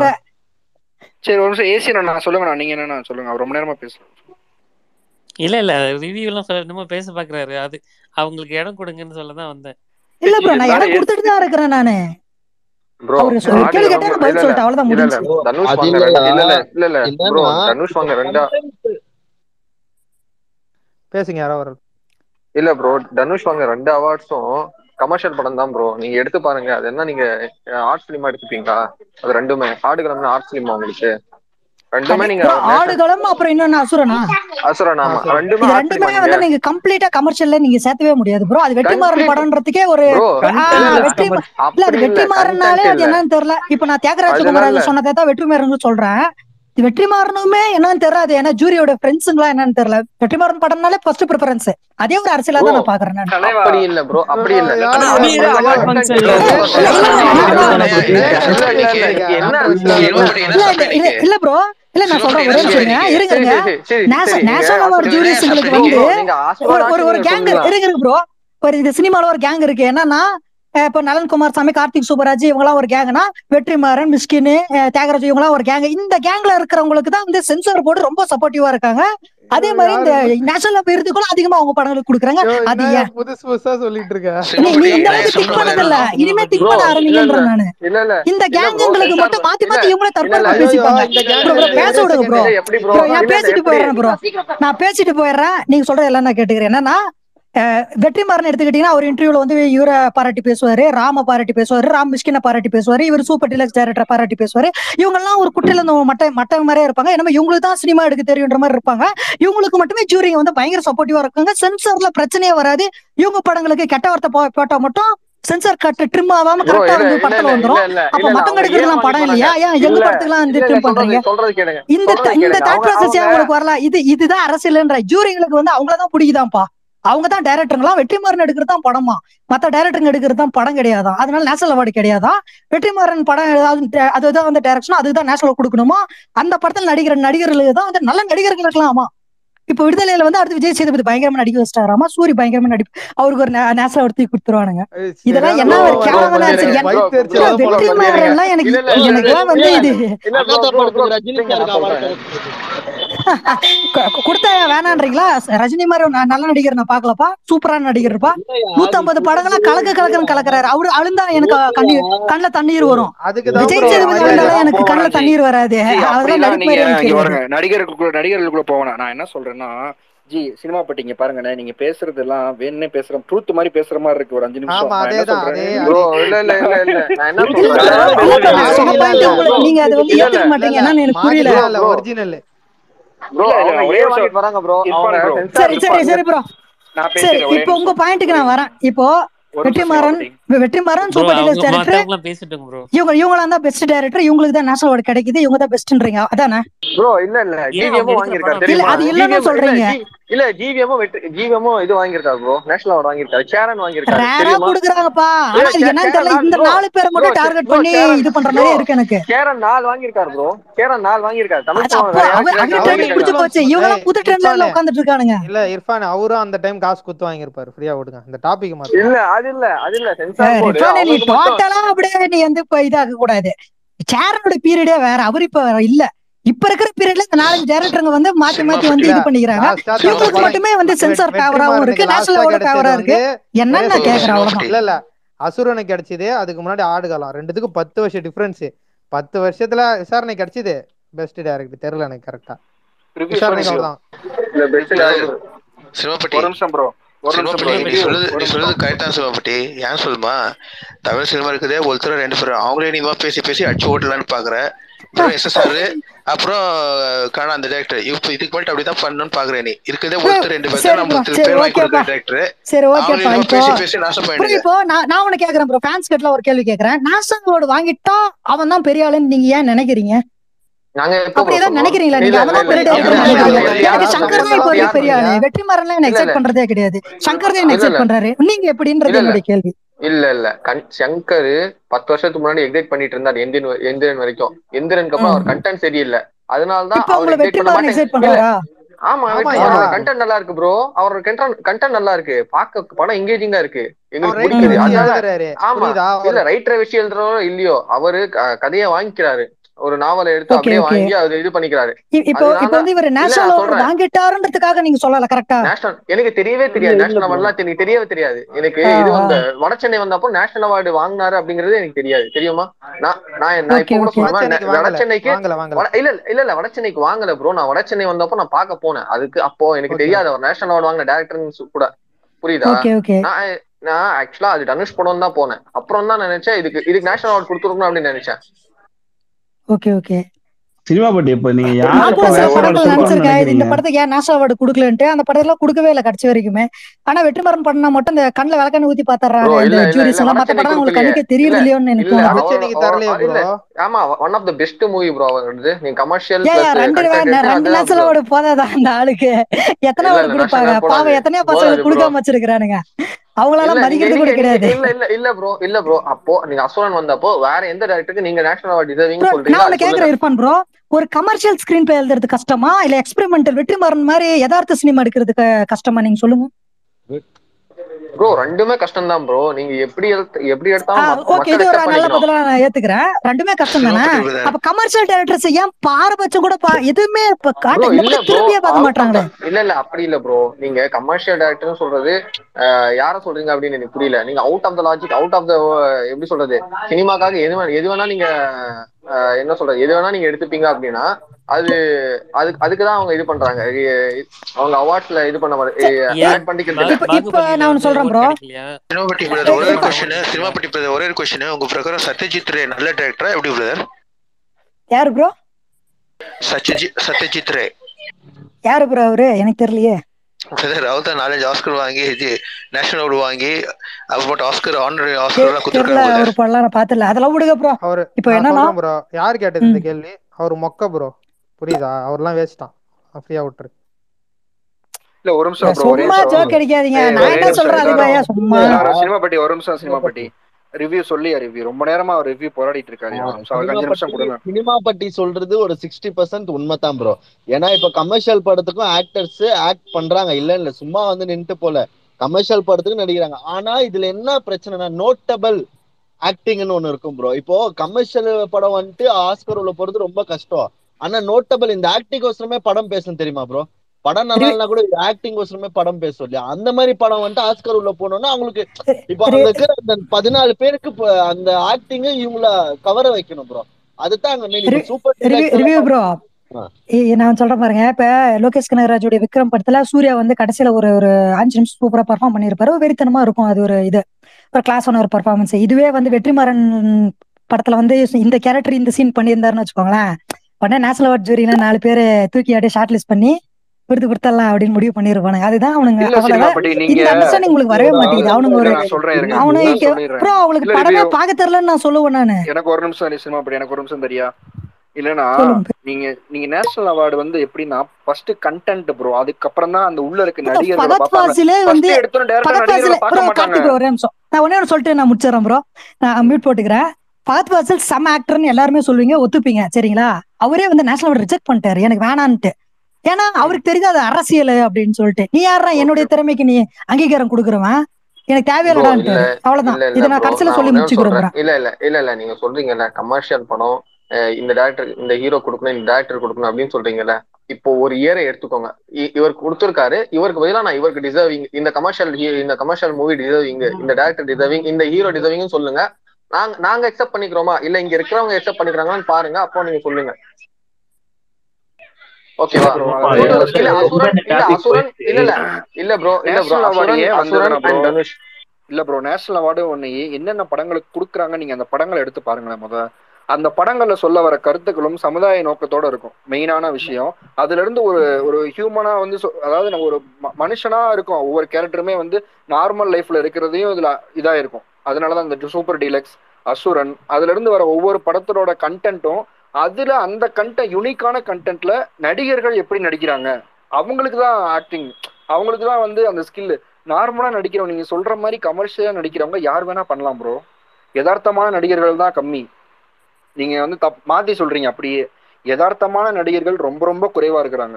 சரி ஒரு நிமிஷம் ஏசி நான் சொல்லுங்க நான் நீங்க என்ன சொல்லுங்க அவர் ரொம்ப நேரமா பேசுறேன் இல்ல இல்ல ரிவ்யூ எல்லாம் சொல்ல என்னமோ பேச பாக்குறாரு அது அவங்களுக்கு இடம் கொடுங்கன்னு சொல்ல தான் வந்தேன் இல்ல ப்ரோ நான் எல்லாரும் இடம் கொடுத்துட்டு தான் இருக்கிறேன் நானு ப்ரோ அவரு சொல்லி கேள்வி கேட்டா நான் பதில் சொல்லிட்டேன் அவ்வளவுதான் இல்ல இல்ல முடிஞ்சு தனுஷ் அது வாங்க இல்லையா? ரெண்டு- இல்ல இல்ல இல்ல இல்ல ப்ரோ என்னன்னா தனுஷ் வாங்க ரெண்டா பேசுங்க யாரோ ஒரு இல்ல ப்ரோ தனுஷ் வாங்க ரெண்டு அவார்ட்ஸும் கமர்ஷியல் படம் தான் ப்ரோ நீங்க எடுத்து பாருங்க அது என்ன நீங்க ஆர்ட் ஃபிலிமா எடுத்துப்பீங்களா அது ரெண்டுமே ஆடுகளம் ஆர்ட் ஃபிலிமா உங்களுக்கு ரெண்டுமே நீங்க ப்ரோ ஆடுகளம் அப்புறம் இன்னொன்னு அசுரனா அசுரன் ஆமா அசுரன். ரெண்டுமே இது ஆர்ட் ரெண்டுமே ஃபிலிமா வந்து நீங்க நீங்க கம்ப்ளீட்டா கமர்ஷியல்ல நீங்க சேர்த்தவே முடியாது ப்ரோ அது வெற்றிமாறன் Complete- படம்ன்றதுக்கே ஒரு ப்ரோ ஆ, இல்ல இல்ல வெற்றி இல்ல அது அப்படி இல்ல வெற்றிமாறனாலே content அது இல்ல என்னன்னு தெரியல இப்ப நான் தியாகராஜ அதனால குமாராஜ் சொன்னதை தான் வெற்றிமாறன் சொல்றேன் இது வெற்றிமாறனுமே என்னன்னு தெரியல அது ஏன்னா ஜூரியோட ஃப்ரெண்ட்ஸுங்களா என்னன்னு தெரியல வெற்றிமாறன் படம்னாலே ஃபர்ஸ்ட் ப்ரிஃபரன்ஸ் அதே ஒரு அரசியலா தான் நான் பாக்குறேன் நான் தலைவா அப்படி இல்ல ப்ரோ அப்படி இல்ல யாரு ஆனா யாரு அது யாரு content function இல்ல. இல்ல. இல்ல, இல்ல, இல்ல, இல்ல, இல்ல, இல்ல, இல்ல, என்ன இல்ல, என்ன இல்ல இல்ல இல்ல இல்ல ப்ரோ இல்ல நான் சொல்றேன் ஒரே நிமிஷம் இருங்க இருங்க சரி, இருங்க சரி, சரி, நேஷ- சரி, நேஷனல் நீங்க அவார்டு ஜூரிஸ்ங்களுக்கு bro, வந்து நீங்க ஒரு ஆஸ்ட்ரோனாட் ஒரு ஒரு நீங்க கேங் சொல்லலாம். இருக்கு ப்ரோ ஒரு இது சினிமால ஒரு கேங் இருக்கு என்னன்னா அஹ் இப்ப நலன் குமார் சாமி கார்த்திக் சூப்பராஜ் இவங்கலாம் ஒரு கேங்னா வெற்றிமாறன் மிஸ்கின் அஹ் தியாகராஜ் இவங்கலாம் ஒரு கேங் இந்த கேங்ல இருக்கிறவங்களுக்கு தான் வந்து சென்சார் போர்டு ரொம்ப சப்போர்ட்டிவா இருக்காங்க அதே மாதிரி இந்த நேஷனல் விருதுகளும் அதிகமா அவங்க படங்களுக்கு கொடுக்குறாங்க ஐயோ, அது என்னய்யா ஏன் புதுசு புதுசா சொல்லிட்டு இருக்க நீ நீ இந்த அளவுக்கு திங்க் பண்ணது இல்ல இனிமே திங்க் Bro, பண்ண இல்ல, ஆரம்பிங்கன்ற இல்ல. நானு இல்ல இல்ல இந்த இல்ல bro, கேங்குங்களுக்கு sensor மட்டும் மாத்தி இல்ல, மாத்தி இவங்களே இல்ல, தற்போது இல்ல, பேசிப்பாங்க ஐயோ, இந்த gang ப்ரோ ப்ரோ இல்ல, பேச இல்ல, விடுங்க ப்ரோ இல்ல, எப்படி bro? ப்ரோ நான் இல்ல, இல்ல, பேசிட்டு எப்படி? போயிடுறேன் ப்ரோ நான் பேசிட்டு போயிடுறேன் நீங்க சொல்றது எல்லாம் நான் கேட்டுக்கிறேன் என்னன்னா அஹ், வெற்றிமாறன் எடுத்துக்கிட்டீங்கன்னா அவர் இன்டர்வியூல வந்து இவரை பாராட்டி பேசுவாரு ராம பாராட்டி பேசுவாரு ராம் மிஷ்கினை பாராட்டி பேசுவாரு இவர் சூப்பர் டிலக்ஸ் டைரக்டர் பாராட்டி பேசுவாரு இவங்க எல்லாம் ஒரு குட்டில இருந்த மட்ட மட்ட மாதிரியே இருப்பாங்க என்னமோ இவங்களுக்கு தான் சினிமா எடுக்க தெரியுன்ற மாதிரி இருப்பாங்க இவங்களுக்கு மட்டுமே ஜூரிங்க வந்து பயங்கர சப்போர்ட்டிவா இருக்காங்க சென்சார்ல பிரச்சனையே வராது இவங்க படங்களுக்கு கெட்ட வார்த்தை போ- போட்டா மட்டும் சென்சார் கட் ட்ரிம் ஆகாம ப்ரோ கரெக்டா இல்ல வந்து இல்ல படத்துல இல்ல வந்துரும் இல்ல அப்ப இல்ல மத்தவங்க அவங்க ஏன் எடுக்கிறதுலாம் வாங்கி படம் போறாங்க இல்லையா ஏன் எங்க இல்ல படத்துக்குலாம் வந்து இல்ல ட்ரிம் இல்ல பண்றீங்க சொல்றது சொல்றது கேளுங்க இந்த சொல்றது இந்த கேளுங்க தாட் அவங்க ப்ராசஸ் அவங்க ஏன் உங்களுக்கு வரல இது இதுதான் அரசியல்ன்ற ஜூரிங்களுக்கு வந்து அவங்களதான் பிடிக்குதாம்ப்பா அவங்க தான் டைரக்டருங்களாம் வெற்றிமாறன் எடுக்கிறது தான் படமா மத்த டைரக்டருங்க எடுக்கிறது தான் படம் கிடையாதான் அதனால நேஷனல் அவார்டு கிடையாதான் வெற்றிமாறன் படம் ஏதாவது ட- அதுதான் வந்து டைரக்ஷன் அதுதான் நேஷனல் கொடுக்கணுமா அந்த படத்தில் நடிக்கிற நடிகர்களுக்கு தான் வந்து நல்ல நடிகர்கள் இருக்கலாமா இப்போ விடுதலையில வந்து அடுத்து விஜய் சேதுபதி பயங்கரமா நடிக்க வச்சிட்டாராமா சூரி பயங்கரமா நடி அவருக்கு ஒரு நேஷனல் அவார்டு தூக்கி கொடுத்துருவானுங்க இதெல்லாம் என்ன ஒரு கேவலமான அரசியல் என்ன- இல்ல, வெற்றிமாறன் எல்லாம் எனக்கு இல்ல, இல்ல, இல்ல, எனக்கு எல்லாம் வந்து இது இல்ல ப்ரோ அண்ணாத்த ப்ரோ ப்ரோ படத்துக்கு ரஜினி சார் நான் சொல்றேன் கு- கொடுத்தா வேணான்றீங்களா ரஜினி மாதிரி ஒரு ந- நல்ல நடிகர் நான் பாக்கலப்பா சூப்பரான நடிகர்ப்பா நூத்தி ஐம்பது படங்களா கலக்க கலக்கன்னு கலக்குறாரு அவரு அழுந்தா எனக்கு கண்ணி கண்ணுல தண்ணீர் வரும் அதுக்கு தான் விஜய் bro சேதுபதி மரியாதை. அழுந்தாலும் எனக்கு போவேனா கண்ணுல ஜி? தண்ணீர் வராது ஜி, அதெல்லாம் அப்படிலாம் நடிப்பு நீங்க மாதிரி எனக்கு இங்க தெரியாது பாருங்க நடிகர்களுக்குள்ள நடிகர்களுக்குள்ள போவேனா நான் என்ன சொல்றேன்னா ஜி சினிமா பட்டி இங்க பாருங்கண்ணே நீங்க பேசுறது எல்லாம் வேணும்னே பேசுற ட்ரூத் மாதிரி பேசுற மாதிரி இருக்கு ஒரு அஞ்சு நிமிஷம் ஆமா நான் என்ன அதேதான் சொல்றேன் அதே ப்ரோ இல்ல இல்ல இல்ல இல்ல நான் என்ன இல்ல bro, சொல்றேன் இல்ல bro, நான் இல்ல, சொன்ன இல்ல, point இல்ல, உங்களுக்கு நீங்க அதை வந்து இல்ல, ஏத்துக்க இல்ல, மாட்டீங்க என்னன்னு எனக்கு புரியல மாத்திரம் இல்ல bro. ஒரிஜினல் ப்ரோ இல்ல, இல்ல, அவங்க ஒரே ஏன் ஒரு வாங்கிட்டு வராங்க ப்ரோ இர்ஃபான் அவங்க bro. சென்சார் சரி சரி சரி ப்ரோ நான் சரி பேசுறேன் ஒரே இப்போ உங்க நிமிஷம். பாயிண்ட்டுக்கு நான் வரேன் இப்போ ஒரு நிமிஷம் Vetrimaaran cinema Patti. Vetrimaaran bro super dealers அவங்க டேரக்டர் மத்தவங்களாம் பேசிட்டோங்க ப்ரோ இவங்க இவங்களாம் தான் பெஸ்ட் டேரக்டர் இவங்களுக்கு தான் நேஷனல் அவார்டு கிடைக்குது இவங்க தான் பெஸ்ட்ன்றீங்க அதானே ப்ரோ இல்ல இல்ல ஏன் ஜிவிஎம் அவங்க வாங்கியிருக்காரு எடுக்கிற தெரியுமா இல்ல, அது இல்லைன்னு GVM இல்ல, சொல்றீங்க. G- இல்ல ஜிவிஎமும் வெற்றி ஜிவிஎமும் இது வாங்கியிருக்காரு ப்ரோ நேஷனல் அவார்டு வாங்கியிருக்காரு சேரன் வாங்கியிருக்காரு ரேரா தெரியுமா குடுக்குறாங்கப்பா ஏய், ஆனா கே- என்னன்னு கேரளா தெரியல இந்த bro, நாலு பேரை மட்டும் bro, டார்கெட் bro, பண்ணி கேரளா- இது பண்ற bro, மாதிரி இருக்கு எனக்கு சேரன் நாள் வாங்கியிருக்காரு ப்ரோ சேரன் நாள் வாங்கியிருக்காரு தமிழ் அது அப்போ சினிமா அவ- அவரு அவரு ட்ரெண்டிங் பிடிச்சு எவ்வளவு போச்சு இவங்க எல்லாம் ஏய், புது ட்ரெண்ட்ல இர்ஃபானு. உட்காந்துட்டு இருக்கானுங்க இல்ல இர்ஃபான் அவரும் அந்த டைம் காசு குத்து வாங்கியிருப்பாரு ஃப்ரீயா விடுங்க இந்த டாபிக் மாத்த இல்ல அது இல்ல அது இல்ல சென்சார் போர்டு ரிஃபானே நீ அவங்களுக்கு மட்டும் டோட்டலா அப்படியே நீ வந்து இப்ப இதாக கூடாது சேரனோட பீரியடே வேற அவர் இப்ப இல்ல இப்ப இருக்கிற பீரியட்ல இந்த நாலஞ்சு டேரக்டருங்க வந்து மாத்தி மாத்தி வந்து இது பண்ணிக்கிறாங்க லாஸ்டா இவங்களுக்கு மட்டுமே வந்து சென்சார் ஃபேவராவும் இருக்கு நேஷனல் அவார்டு ஃபேவரா இருக்கு என்னன்னு நான் கேக்குறேன் அவ்வளவுதான் இல்ல இல்ல அசுரனுக்கு கிடைச்சது அதுக்கு முன்னாடி ஆடுகாலம் ரெண்டுத்துக்கும் பத்து வருஷம் டிஃபரன்ஸ் பத்து வருஷத்துல விசாரணை கிடைச்சது பெஸ்ட் டைரக்டர் தெரியல எனக்கு கரெக்டா Review விசாரணைக்கு சொல்லுங்க. அவ்வளவுதான் இல்ல பெஸ்ட் சினிமாப்பட்டி ஒரு நிமிஷம் ப்ரோ ஒரு நிமிஷம் bro. சினிமாப்பட்டி நீ Review, சொல்லுது ஒரு நீ நிமிஷம். சொல்லுது கரெக்ட் தான் சினிமாப்பட்டி ஏன் சொல்லுமா தமிழ் சினிமா இருக்குதே ஒருத்தர் ரெண்டு பேரும் அவங்களே நீ மாதிரி பேசி பேசி அடிச்சு ஓட்டலான்னு பாக்குறேன் அப்புறம் எஸ்எஸ்ஆர் அப்புறம் காணா அந்த டேரக்டர் இப்போ இதுக்கு மட்டும் அப்படிதான் பண்ணணும்னு பாக்குறேன் நீ இருக்கதே ஒருத்தர் ரெண்டு பேர் தான் நம்ம சரிப்பா, ஒருத்தர் சரி, பேர் வாங்கி ஓகேப்பா. கொடுக்குற டேரக்டர் சரி அவங்களே ஓகேப்பா நீ இப்போ பேசி பேசி நாசம் அப்புறம் பண்ணிடுங்க இப்போ நான் நான் உனக்கு கேக்குறேன் ப்ரோ ஃபேன்ஸ் கிட்ட ஒரு கேள்வி கேக்குறேன் நேஷனல் அவார்டு வாங்கிட்டா அவன் தான் பெரிய ஆளுன்னு நீங்க ஏன் நினைக்கிறீங்க நாங்க எப்போ அப்படி bro ஏதாவது சொன்னோம்? நினைக்கிறீங்களா நீங்க இல்ல, அவன் தான் இல்ல, பெரிய இல்ல, director இல்ல, நினைக்கிறீங்க இல்ல, இல்ல, எனக்கு யார் சங்கர் தான் சொன்னது? இப்போ யார் பெரிய ஆளு சொன்னது? வெற்றி மாறன்லாம் என்ன இல்ல, எக்ஸைட் இல்ல. பண்றதே கிடையாது சங்கர் தான் என்ன இல்ல, எக்ஸைட் இல்ல. பண்றாரு நீங்க எப்படின்றது இல்ல, இல்ல. என்னுடைய கேள்வி இல்ல இல்ல கண் சங்கர் பத்து வருஷத்துக்கு முன்னாடி எக்ஸைட் பண்ணிட்டு இருந்தார் எந்திரன் வ- எந்திரன் வரைக்கும் எந்திரனுக்கு அப்புறம் அவர் கண்டென்ட் சரியில்லை அதனாலதான் இப்ப அவர் உங்களை எக்ஸைட் வெற்றி பண்ண மாறன் மாட்டேன் எக்ஸைட் இல்ல பண்றாரா ஆமா ஆமாய்யா. கண்டென்ட் நல்லா இருக்கு ப்ரோ அவரோட கண்டென்ட் நல்லா இருக்கு பாக்க படம் எங்கேஜிங்கா இருக்கு அவர் எங்களுக்கு ரைட் பிடிக்குது ம். வச்சு அதனால எழுதுறாரு ஆமா புரியுதா இல்ல ரைட்டரை வச்சு எழுதுறவரோ இல்லையோ அவரு க- கதையை வாங்கிக்கிறாரு ஒரு நாவலை எடுத்து Okay, அப்படியே okay. வாங்கி அவர் இது பண்ணிக்கிறாரு இ- இப்போ அதனால- இப்போ வந்து இவர் இல்ல, நேஷனல் நான் அவார்டு சொல்றேன். வாங்கிட்டாருன்றதுக்காக நீங்க சொல்லல கரெக்டா நேஷனல் எனக்கு தெரியவே தெரியாது நேஷனல் அவார்ட்லாம் எனக்கு தெரியவே தெரியாது எனக்கு ஆ, இது ஆ. வந்த வடசென்னை வந்தப்போ நேஷனல் அவார்டு வாங்கினாரு அப்படிங்கறது எனக்கு தெரியாது தெரியுமா நான் நான் நான் Okay, இப்போ கூட okay. சொல்லுவேன் வடசென்னைக்கு வாங்கல வடசென்னைக்கு வாங்கல வாங்கல வட- இல்ல இல்ல இல்ல வடசென்னைக்கு வாங்கல ப்ரோ நான் வடசென்னை வந்தப்போ நான் பார்க்க போனேன் அதுக்கு அப்போ எனக்கு Okay. தெரியாது அவர் நேஷனல் அவார்டு வாங்கின டேரக்டர் கூட புரியுதா ஓகே ஓகே நான் நான் ஆக்சுவலா அது தனுஷ் படம் தான் போனேன் அப்புறம் தான் நினைச்சேன் இதுக்கு இதுக்கு நேஷனல் அவார்டு கொடுத்துருக்கணும் அப்படின்னு நினைச்சேன் ஓகே ஓகே சினிமா பட்டி இப்ப நீங்க நான் யாருக்கு கூட சில நேஷனல் அவார்டு படங்கள் கொடுக்கணும்னு நினைச்சிருக்கேன் இது இந்த நினைக்கிறீங்க படத்துக்கு ஏன் நேஷனல் அவார்டு கொடுக்கலன்ட்டு அந்த படத்துல கொடுக்கவே இல்லை கடைசி வரைக்குமே ஆனா வெற்றிமாறன் படம்னா மட்டும் இந்த கண்ணுல விளக்கண்ணு ஊத்தி பாத்துறாங்க Bro, இந்த இல்ல, இல்ல, ஜூரிஸ் இல்ல, எல்லாம் மத்த வடசென்னை படம் உங்களுக்கு கொடுக்கலையே. கண்ணுக்கே தெரியறது இல்ல, இல்லையோன்னு எனக்கு இல்ல, தோணுது வடசென்னைக்கு தரலையே அவர் இல்ல ப்ரோ ஆமா one of the best movie bro அவரது நீங்க கமர்ஷியல் ஏன் ஏன் ரெண்டு வே- ரெண்டு நேஷனல் அவார்டு போதாதான் அந்த ஆளுக்கு எத்தனை இல்ல, அவார்டு இல்ல, கொடுப்பாங்க national award பாவம் போடாது. எத்தனையோ போடாது பசங்களுக்கு bro. கொடுக்காம வச்சிருக்கானுங்க அவங்களால இல்ல, மதிக்கிறது நீங்க- கூட நீங்க- கிடையாது இல்ல இல்ல இல்ல ப்ரோ இல்ல ப்ரோ அப்போ நீங்க அசுரன் வந்தப்போ வேற எந்த டேரக்டருக்கு நீங்க நேஷனல் அவார்டு டிசர்விங் Bro, சொல்றீங்க நான் அது உன்னை கேக்குறேன் இர்ஃபான் ப்ரோ ஒரு கமர்ஷியல் ஸ்கிரீன் பிளே எழுதுறது கஷ்டமா இல்ல எக்ஸ்பெரிமெண்டல் வெற்றிமாறன் மாதிரி யதார்த்த சினிமா எடுக்கிறதுக்கு கஷ்டமா நீங்க சொல்லுங்க ப்ரோ ரெண்டுமே கஷ்டம் தான் ப்ரோ நீங்க எப்படி எடுத்து- எப்படி எடுத்தாலும் ம- ஓகே மக்கள் இது ஒரு accept நல்ல பண்ணிக்கணும். பதிலா நான் ஏத்துக்கிறேன் ரெண்டுமே கஷ்டம் தானே சினிமா பட்டி அப்ப கமர்ஷியல் டேரக்டர்ஸ் ஏன் பாரபட்சம் கூட பா- எதுவுமே இப்ப Bro, காட்ட இல்ல bro, திரும்பியே பார்க்க out of மாட்டாங்களே the- இல்ல இல்ல அப்படி இல்ல ப்ரோ நீங்க கமர்ஷியல் டேரக்டர் சொல்றது அஹ், யார சொல்றீங்க அப்படின்னு எனக்கு புரியல நீங்க out of the logic out of the எப்படி சொல்றது சினிமாக்காக எது வேணா- எது வேணா நீங்க அஹ், என்ன சொல்றது எது வேணா நீங்க எடுத்துப்பீங்க அப்படின்னா அது அதுக்கு அதுக்கு தான் அவங்க இது பண்றாங்க இ- அவங்க அவார்ட்ஸ்ல இது பண்ண ஏன் ஆட் பண்ணிக்கிறது இப்ப- இப்ப நான் ஒண்ணு சொல்றேன் bro. சினிமாப்பட்டி பிரதர் ஒரே ஒரு கொஸ்டின் சினிமாப்பட்டி பிரதர் ஒரே ஒரு கொஸ்டின் உங்க பிரகாரம் சத்யஜித் ரே நல்ல டேரக்டரா எப்படி பிரதர் யாரு ப்ரோ சத்யஜித் சத்யஜித் ரே யாரு ப்ரோ அவரு எனக்கு தெரியலையே ரவுத்தா நாலஞ்சு ஆஸ்கர் வாங்கி இது நேஷனல் அவார்டு வாங்கி அப்புறம் ஆஸ்கர் ஆனர் தெ- ஆஸ்கர் எல்லாம் தெரியல கொடுத்துருக்காங்க ஒரு படம் நான் பார்த்தல அதெல்லாம் விடுங்க ப்ரோ அவரு இப்போ நான் என்னன்னா சொல்றேன் ப்ரோ யார் கேட்டது இந்த ம். கேள்வி அவர் மொக்க ப்ரோ புரியுதா அவர்லாம் வேஸ்ட்டான் ஃப்ரீயா விட்டுரு இல்ல ஒரு நிமிஷம் ப்ரோ ஒரே சும்மா நிமிஷம் ஜோக் அடிக்காதீங்க ஏய், நான் ஒரே என்ன நிமிஷம் சொல்றேன் அதுக்கு எல்லாரும் ஐயா சும்மா எல்லாரும் சினிமா பட்டி ஒரு நிமிஷம் சினிமா பட்டி ரிவ்யூ சொல்லி ரிவ்யூ ரொம்ப நேரமா அவர் ரிவ்யூ போராடிட்டு இருக்காரு ஒரு நிமிஷம் அவருக்கு சினிமா அஞ்சு நிமிஷம் பட்டி கொடுங்க சினிமா பட்டி சொல்றது ஒரு சிக்ஸ்டி பர்சன்ட் உண்மைதான் ப்ரோ ஏன்னா இப்ப கமர்ஷியல் படத்துக்கும் ஆக்டர்ஸ் ஆக்ட் பண்றாங்க இல்ல இல்ல சும்மா வந்து நின்னுட்டு போல கமர்ஷியல் படத்துக்கு நடிக்கிறாங்க ஆனா இதுல என்ன பிரச்சனைனா நோட்டபிள் ஆக்டிங்னு ஒண்ணு இருக்கும் ப்ரோ இப்போ கமர்ஷியல் படம் வந்துட்டு ஆஸ்கர் உள்ள போறது ரொம்ப கஷ்டம் ஆனா நோட்டபிள் இந்த ஆக்டிங் கோசரமே படம் பேசணும் தெரியுமா ப்ரோ படம் நல்லா ரி- இல்லைனா கூட ஆக்டிங் கோசரமே படம் பேசும் இல்லையா அந்த மாதிரி படம் வந்துட்டு ஆஸ்கர் உள்ள போனோம்னா அவங்களுக்கு இப்போ ரி- அங்க இருக்கிற அந்த பதினாலு பேருக்கு இப்ப அந்த ஆக்டிங் இவங்கள கவர வைக்கணும் ப்ரோ அதுதான் அங்க மெயின் இப்ப ரி- சூப்பர் ரிவ்யூ டீலக்ஸ் ரிவ்யூ எல்லாம் ப்ரோ ஆ. நான் சொல்றேன் பாருங்க இப்ப லோகேஷ் கனகராஜோட விக்ரம் படத்துல சூர்யா வந்து கடைசியில ஒரு ஒரு அஞ்சு நிமிஷம் சூப்பரா பர்ஃபார்ம் பண்ணியிருப்பாரு ஒரு வெறித்தனமா இருக்கும் அது ஒரு இது ஒரு கிளாஸ் ஒன் ஒரு பர்ஃபார்மன்ஸ் இதுவே வந்து வெற்றிமாறன் படத்துல வந்து இந்த கேரக்டர் இந்த சீன் பண்ணியிருந்தாருன்னு வச்சுக்கோங்களேன் உடனே நேஷனல் அவார்ட் ஜூரியில நாலு பேர் தூக்கி அப்படியே ஷார்ட் லிஸ்ட் பண்ணி விருது கொடுத்துடலாம் அப்படின்னு முடிவு பண்ணிருப்பானுங்க அதுதான் அவனுங்க இல்ல சினிமா அவ்வளவுதான் பட்டி நீங்க இந்த அண்டர்ஸ்டாண்டிங் உங்களுக்கு வரவே மாட்டேங்குது அவனுங்க இல்ல ஒரு நான் சொல்றேன் இருங்க நான் அவனுக்கு சொல்லிடுறேன் ப்ரோ அவங்களுக்கு இல்ல படமே ரிவ்யூ பார்க்க தெரியலன்னு நான் சொல்லுவேன் நானு எனக்கு ஒரு நிமிஷம் நீ சினிமா படி எனக்கு ஒரு நிமிஷம் தெரியா இல்லனா சொல்லுங்க நீங்க நீங்க நேஷனல் அவார்டு வந்து எப்படின்னா ஃபர்ஸ்ட் கண்டென்ட் ப்ரோ அதுக்கப்புறம் தான் அந்த உள்ள இருக்க ப்ரோ நடிகர்களை பகத் பார்ப்பாங்க ஃபாசிலே ஃபர்ஸ்ட் வந்து எடுத்தோம் டேரக்டா பகத் நடிகர்களை ஃபாசில் ப்ரோ பார்க்க மாட்டாங்க கார்த்திக் ப்ரோ ஒரே நிமிஷம் நான் ஒன்னே ஒன்று சொல்லிட்டு நான் முடிச்சிடறேன் ப்ரோ நான் மியூட் போட்டுக்கிறேன் பகத் ஃபாசில் சம் ஆக்டர்னு எல்லாருமே சொல்லுவீங்க ஒத்துப்பீங்க சரிங்களா அவரே வந்து நேஷனல் அவார்டு ரிஜெக்ட் பண்ணிட்டாரு எனக்கு வேணான்ட்டு ஏன்னா அவருக்கு தெரியுது அது அரசியல் அப்படின்னு சொல்லிட்டு நீ யாரா என்னுடைய திறமைக்கு நீ அங்கீகாரம் கொடுக்குறவன் எனக்கு ப்ரோ இல்ல தேவையில்லடான்ட்டாரு அவ்வளவுதான் இல்ல இல்ல இதை நான் ப்ரோ கடைசியில நான் சொல்லி ஒண்ணே ஒண்ணு முடிச்சுக்கிறேன் சொல்றேன் ப்ரோ இல்ல இல்ல இல்ல இல்ல நீங்க சொல்றீங்கல்ல கமர்ஷியல் படம் அஹ் இந்த டேரக்டர் இந்த ஹீரோ கொடுக்கணும் இந்த டேரக்டர் கொடுக்கணும் அப்படின்னு சொல்றீங்கல்ல இப்போ ஒரு இயரை எடுத்துக்கோங்க இ- இவர் கொடுத்திருக்காரு இவருக்கு பதிலா நான் இவருக்கு டிசர்விங் இந்த கமர்ஷியல் இந்த கமர்ஷியல் மூவி டிசர்விங் இந்த டேரக்டர் டிசர்விங் இந்த ஹீரோ டிசர்விங் சொல்லுங்க நாங்க நாங்க அக்செப்ட் பண்ணிக்கிறோமா இல்ல இங்க இருக்கிறவங்க அக்செப்ட் பண்ணிக்கிறாங்களான்னு பாருங்க அப்போ நீங்க சொல்லுங்க ஓகேவா ப்ரோ ஆமா, அது அது ஃபர்ஸ்ட் இல்ல ரொம்ப அசுரன் இந்த இல்ல டாபிக் அசுரன் போயிடுச்சு இல்ல இல்ல இல்ல ப்ரோ இல்ல ப்ரோ நேஷனல் அவார்டு அசுரன் ஏன் அசுரன் வந்ததுன்னா ப்ரோ அண்ட் தனுஷ் இல்ல ப்ரோ நேஷனல் அவார்டு ஒன்னு என்னென்ன படங்களுக்கு கொடுக்குறாங்க நீங்க அந்த படங்களை எடுத்து பாருங்களேன் முத அந்த படங்கள்ல சொல்ல வர கருத்துக்களும் சமுதாய நோக்கத்தோட இருக்கும் மெயினான விஷயம் அதுல இருந்து ஒரு ஒரு ஹியூமனா வந்து சொ- அதாவது நம்ம ஒரு ம- மனுஷனா இருக்கும் ஒவ்வொரு கேரக்டருமே வந்து நார்மல் லைஃப்ல இருக்கிறதையும் இதுல இதா இருக்கும் அதனாலதான் இந்த சூப்பர் டீலக்ஸ் அசுரன் அதுல இருந்து வர ஒவ்வொரு படத்தோட கண்டென்ட்டும் அதுல அந்த கண்டென்ட் யூனிக்கான கண்டென்ட்ல நடிகர்கள் எப்படி நடிக்கிறாங்க அவங்களுக்கு தான் ஆக்டிங் அவங்களுக்கு தான் வந்து அந்த ஸ்கில் நார்மலா நடிக்கிறவங்க நீங்க சொல்ற மாதிரி கமர்ஷியலா நடிக்கிறவங்க யார் வேணா பண்ணலாம் ப்ரோ யதார்த்தமான நடிகர்கள் தான் கம்மி நீங்க வந்து தப் மாத்தி சொல்றீங்க அப்படியே யதார்த்தமான நடிகர்கள் ரொம்ப ரொம்ப குறைவா இருக்கிறாங்க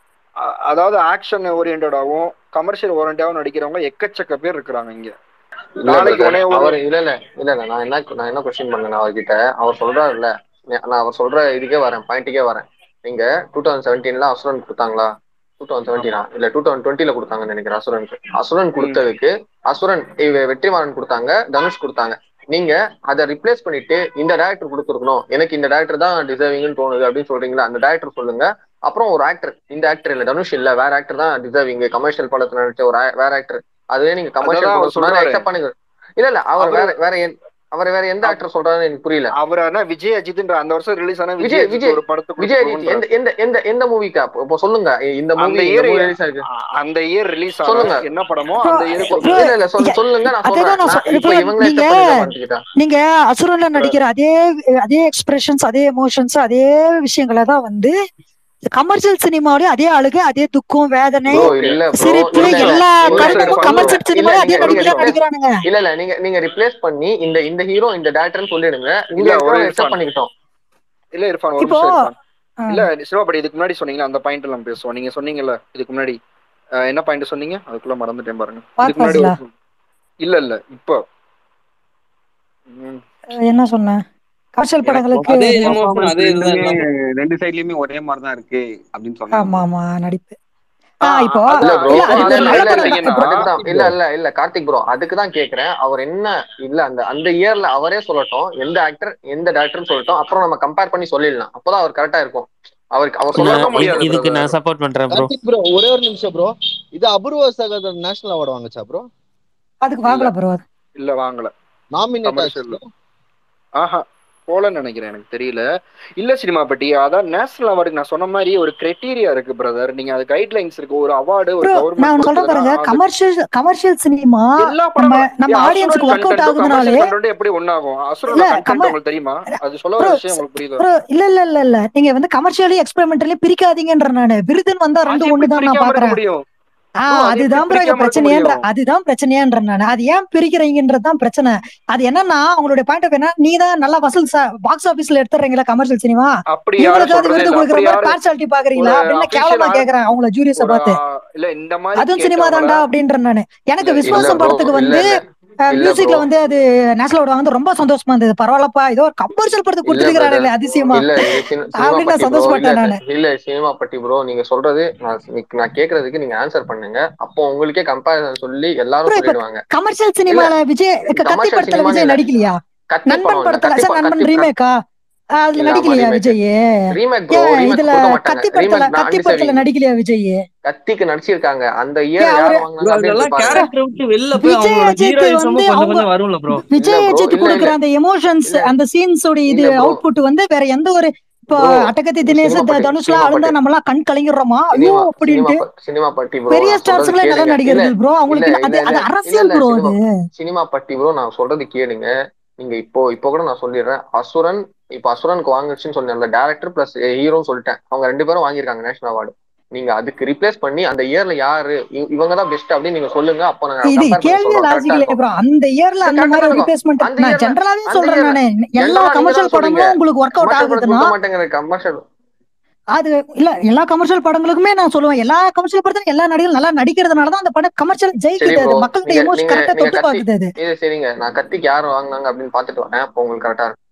அ- அதாவது ஆக்ஷன் ஓரியன்டாவும் கமர்ஷியல் ஓரியன்டாவும் நடிக்கிறவங்க எக்கச்சக்க பேர் இருக்கிறாங்க இங்க இல்ல நாளைக்கு பிரதர் உடனே ஒரு அவர் இல்ல இல்ல இல்ல இல்ல நான் என்ன நான் என்ன கொஸ்டின் பண்ணேன் அவர்கிட்ட அவர் சொல்றாருல்ல நான் அவர் சொல்ற இதுக்கே வரேன் பாயிண்ட்டுக்கே வரேன் நீங்க டூ தௌசண்ட் செவன்டீன்ல அசுரன் கொடுத்தாங்களா டூ தௌசண்ட் செவன்டீனா இல்ல டூ தௌசண்ட் டுவெண்ட்டில கொடுத்தாங்கன்னு நினைக்கிறேன் அசுரனுக்கு அசுரன் கொடுத்ததுக்கு அசுரன் இவ வெற்றிமாறன் கொடுத்தாங்க தனுஷ் கொடுத்தாங்க நீங்க அதை ரிப்ளேஸ் பண்ணிட்டு இந்த டேரக்டர் கொடுத்துருக்கணும் எனக்கு இந்த டேரக்டர் தான் டிசர்விங்னு தோணுது அப்படின்னு சொல்றீங்களா அந்த டேரக்டர் சொல்லுங்க அப்புறம் ஒரு ஆக்டர் இந்த ஆக்டர் இல்ல தனுஷ் இல்ல வேற ஆக்டர் தான் டிசர்விங் கமர்ஷியல் படத்துல நடிச்ச ஒரு a- வேற ஆக்டர் அதுவே நீங்க கமர்ஷியல் அததான் படம் அவர் சொன்னா சொல்றாரு அக்செப்ட் பண்ணுங்க இல்ல இல்ல அவர் அவரு வேற வேற எந்த- அவர் வேற எந்த ஆக்டர் சொல்றாருன்னு எனக்கு புரியல அவர் என்ன விஜய் அஜித்ன்ற அந்த வருஷம் ரிலீஸ் ஆன விஜய் விஜய் அஜித் விஜய் ஒரு படத்தை விஜய் அஜித் கொடுத்துருவோன்ற எந்த எந்த எந்த எந்த மூவிக்கா இப்போ சொல்லுங்க இந்த அந்த மூவி இந்த இயர் மூவி ரிலீஸ் ஆயிருக்கு அந்த இயர் ரிலீஸ் ஆன சொல்லுங்க என்ன படமோ ப்ரோ அந்த இயர் ப்ரோ கொடுக்குறது இல்ல இல்ல சொல்லு சொல்லுங்க நான் சொல்றேன் அதேதான் நான் நான் சொ- இப்போ ப்ரோ இவங்க நீங்க அக்செப்ட் பண்ணிக்க மாட்டேங்கிட்டா நீங்க அசுரன்ல நடிக்கிற அதே அதே எக்ஸ்பிரஷன்ஸ் அதே எமோஷன்ஸ் அதே விஷயங்களை தான் வந்து கமர்ஷியல் சினிமாவிலயும் அதே அழுகை அதே துக்கம் வேதனை ப்ரோ இல்ல ப்ரோ சிரிப்பு இல்ல இல்ல எல்லா இல்ல இல்ல கருத்துக்கும் சொல்லுங்க கமர்ஷியல் இல்ல சினிமாவில அதே நீங்க நீங்க நடிப்பு தான் ரிப்ளேஸ் நடிக்கிறானுங்க இல்ல இல்ல நீங்க நீங்க ரிப்ளேஸ் பண்ணி இந்த இந்த ஹீரோ இந்த டேரக்டர்னு சொல்லிடுங்க இங்க இல்ல ஒரு இருக்கிறவங்க அக்செப்ட் இர்ஃபான் பண்ணிக்கிட்டோம் இல்ல இர்ஃபான் ஒரு இப்போ நிமிஷம் இர்ஃபான் ஆ, இல்ல சிவபாடி இதுக்கு முன்னாடி சொன்னீங்களா அந்த பாயிண்ட் எல்லாம் பேசுவோம் நீங்க சொன்னீங்கல்ல இதுக்கு முன்னாடி அஹ், என்ன பாயிண்ட் சொன்னீங்க அதுக்குள்ள மறந்துட்டேன் பாருங்க பாத் இதுக்கு முன்னாடி பாஸ்லா ஒரு இல்ல இல்ல இப்போ ம், என்ன சொன்னேன் கமர்ஷியல் எனக்கு படங்களுக்கு அதே அது எமோஷன் பெர்ஃபார்மன்ஸ் அதே இதுதான் ரெண்டுமே எல்லாம் ரெண்டு சைட்லயுமே ஒரே மாதிரி தான் இருக்கு அப்படின்னு சொன்னாங்க ஆமா ப்ரோ ஆமா நடிப்பு ஆ, ஆ இப்போ இல்ல அதான் ப்ரோ இல்ல இப்போ அது இதுல ஒரு இல்ல நல்ல இல்ல இல்ல படம் என்ன தான் கேட்டீங்கன்னா இப்போ அதுக்கு தான் இல்ல இல்ல இல்ல கார்த்திக் ப்ரோ அதுக்கு தான் கேக்குறேன் அவர் என்ன இல்ல அந்த அந்த இயர்ல அவரே சொல்லட்டும் எந்த ஆக்டர் எந்த டேரக்டர்னு சொல்லட்டும் அப்புறம் நம்ம கம்பேர் பண்ணி சொல்லிடலாம் அப்பதான் அவர் கரெக்டா இருக்கும் அவருக்கு அவர் அப்படி நான் சொல்ல சொல்லட்டும் இது- முடியாது இதுக்கு நான் பிரதர் சப்போர்ட் பண்றேன் ப்ரோ கார்த்திக் ப்ரோ ஒரே ஒரு நிமிஷம் ப்ரோ இது அபூர்வ சகோதரர் நேஷனல் அவார்டு வாங்குச்சா ப்ரோ அதுக்கு இல்ல வாங்கல ப்ரோ இல்ல வாங்கல நாமினேட் ஆச்சு கமர்ஷியல் ஆஹா போலன்னு நினைக்கிறேன் எனக்கு தெரியல இல்ல சினிமா பட்டி அதான் நேஷனல் அவார்டுக்கு நான் சொன்ன மாதிரி ஒரு கிரைட்டீரியா இருக்கு பிரதர் நீங்க அது கைட்லைன்ஸ் இருக்கு ஒரு அவார்டு ஒரு ப்ரோ நான் ஒண்ணு சொல்றேன் பாருங்க கவர்மெண்ட் கமர்ஷியல் கமர்ஷியல் சினிமா எல்லா நம்ம படமும் நம்ம ஆடியன்ஸ்க்கு ஒர்க் அவுட் ஆகுதுனாலே கமர்ஷியல் கண்டென்ட் எப்படி ஒன்னாகும் அசுரோட இல்ல கண்டென்ட் கம உங்களுக்கு தெரியுமா அது சொல்ல ப்ரோ வர விஷயம் உங்களுக்கு புரியுதா ப்ரோ இல்ல இல்ல இல்ல இல்ல நீங்க வந்து கமர்ஷியலி எக்ஸ்பெரிமெண்டலி பிரிக்காதீங்கன்ற நானு விருதுன்னு வந்தா அது ரெண்டு எப்படி ஒண்ணுதான் நான் பிரிக்காம இருக்க பாக்குறேன் முடியும் ஆஹ் ப்ரோ அது எப்படி அதுதான் ப்ரோ இங்க பிரிக்காம இருக்க பிரச்சனையன்ற முடியும் அதுதான் பிரச்சனையன்ற நான் அது ஏன் பிரிக்கிறீங்கன்றதுதான் பிரச்சனை அது என்னன்னா அவங்களுடைய பாயிண்ட் ஆஃப் என்ன நீ தான் நல்லா வசூல் பாக்ஸ் ஆபீஸ்ல எடுத்துறீங்களா கமர்ஷியல் சினிமா அப்படி யாரும் இவங்களுக்காவது சொல்றதே விருது இல்ல கொடுக்குற அப்படி மாதிரி யாரு பார்சாலிட்டி ஒரு பாக்குறீங்களா அப்படின்னு அபிஷியல் கேவலமா கேக்குறேன் அவங்கள ஜூரியஸ ஒரு பார்த்து ஆ, இல்ல இந்த மாதிரி அதுவும் சினிமா கேட்டவங்கள தான்டா அப்படின்ற நானு எனக்கு இல்ல இல்ல விஸ்வாசம் ப்ரோ படத்துக்கு இல்ல வந்து இல்ல இல்ல மியூசிக்ல ப்ரோ வந்து அது நேஷனல் அவார்டு வந்து ரொம்ப சந்தோஷமா இருந்தது பரவாயில்லப்பா ஏதோ ஒரு கமர்ஷியல் படத்துக்கு இல்ல பிரதர் கொடுத்துருக்காங்களே அதிசயமா இல்ல இது சினி- சினிமா அப்படின்னு நான் பட்டி ப்ரோ இல்ல சந்தோஷப்பட்டேன் நானு இல்ல சினிமா பட்டி ப்ரோ நீங்க சொல்றது நான் நீ- நான் கேக்குறதுக்கு நீங்க ஆன்சர் பண்ணுங்க அப்போ உங்களுக்கே கம்பேரிசன் சொல்லி எல்லாரும் அப்புறம் இப்ப சொல்லிடுவாங்க கமர்ஷியல் இல்ல சினிமால விஜய் க- கத்தி கமர்ஷியல் படத்துல சினிமான்னு விஜய் இல்ல நடிக்கலையா கத்தி நண்பன் படம் இல்ல படத்துல கத்தி சார் ப- நண்பன் கத்தி க- ரீமேக்கா அதுல இல்ல ஆமா நடிக்கலையா ரீமேக் விஜய் ரீமேக் ப்ரோ ஏன் ரீமேக் இதுல கொடுக்க மாட்டாங்க கத்தி படத்துல ரீமேக் கத்தி படத்துல அன்டிசர்விங் நடிக்கலையா விஜய் கத்திக்கு நடிச்சிருக்காங்க அந்த ஏன் இயர் அவரு யார் ப்ரோ வாங்குனாங்க அப்படின்னு அதெல்லாம் போய் பாருங்க கேரக்டர் விட்டு வெளில போய் விஜய் அவங்களோட அஜித் ஹீரோயிசமும் வந்து கொஞ்சம் அவங்க கொஞ்சம் வரும்ல ப்ரோ இல்ல விஜய் ப்ரோ அஜித் இல்ல இல்ல கொடுக்குற அந்த எமோஷன்ஸ் இல்ல அந்த சீன்ஸோட இது இல்ல ப்ரோ அவுட்புட் வந்து வேற எந்த ஒரு இப்போ ப்ரோ அட்டகத்தி தினேஷ் சினிமா த- பட்டி தனுஷ்லாம் சினிமா அழுந்தா பட்டி நம்ம எல்லாம் கண் கலங்கிடுறோமா ஐயோ சினிமா சினிமா அப்படின்ட்டு ப- சினிமா பட்டி ப்ரோ பெரிய நான் சொல்றது ஸ்டார்ஸ்களே நல்ல கேளுங்க இல்ல நடிகர்கள் ப்ரோ இல்ல அவங்களுக்கு இல்ல அது இல்ல அது இல்ல அரசியல் இல்ல ப்ரோ அது சினிமா சினிமா பட்டி ப்ரோ நான் சொல்றது கேளுங்க நீங்க இப்போ இப்போ கூட நான் சொல்லிடுறேன் அசுரன் இப்போ அசுரனுக்கு வாங்குச்சுன்னு சொன்னேன் அந்த டேரக்டர் பிளஸ் ஹீரோன்னு சொல்லிட்டேன் அவங்க ரெண்டு பேரும் வாங்கியிருக்காங்க நேஷனல் அவார்டு நீங்க அதுக்கு ரிப்ளேஸ் பண்ணி அந்த இயர்ல யாரு இவ- இவங்க தான் பெஸ்ட் அப்படின்னு நீங்க சொல்லுங்க அப்போ நாங்க இது கம்பேர் பண்ணி கேள்வியே சொல்றோம் கரெக்டா லாஜிக்கலே இருக்கும் ப்ரோ அந்த இயர்ல அது அந்த கரெக்டா மாதிரி தான் ஒரு இருக்கும் ரிப்ளேஸ்மெண்ட் அந்த நான் இயர்ல ஜென்ரலாவே அந்த சொல்றேன் இயர்ல நானு எல்லா ஜென்ரலா நீங்க கமர்ஷியல் தான் சொல்றீங்க படங்களும் உங்களுக்கு ஒர்க் அவுட் கமர்ஷியல் படத்துக்கு ஆகுதுன்னா கொடுக்க மாட்டேங்கிற கமர்ஷியல் அது இல்ல எல்லா கமர்ஷியல் படங்களுக்குமே நான் சொல்லுவேன் எல்லா கமர்ஷியல் படத்துல எல்லா நடிகரும் நல்லா நடிக்கிறதுனால தான் அந்த படம் கமர்ஷியல் சரி ஜெயிக்குது ப்ரோ அது மக்களுடைய நீங்க எமோஷன் நீங்க கரெக்டா நீங்க தொட்டு கத்தி பாக்குது அது இது சரிங்க நான் கத்திக்கு யார் வாங்குனாங்க அப்படின்னு பாத்துட்டு வரேன் அப்போ உங்களுக்கு கரெக்டா இருக்கும்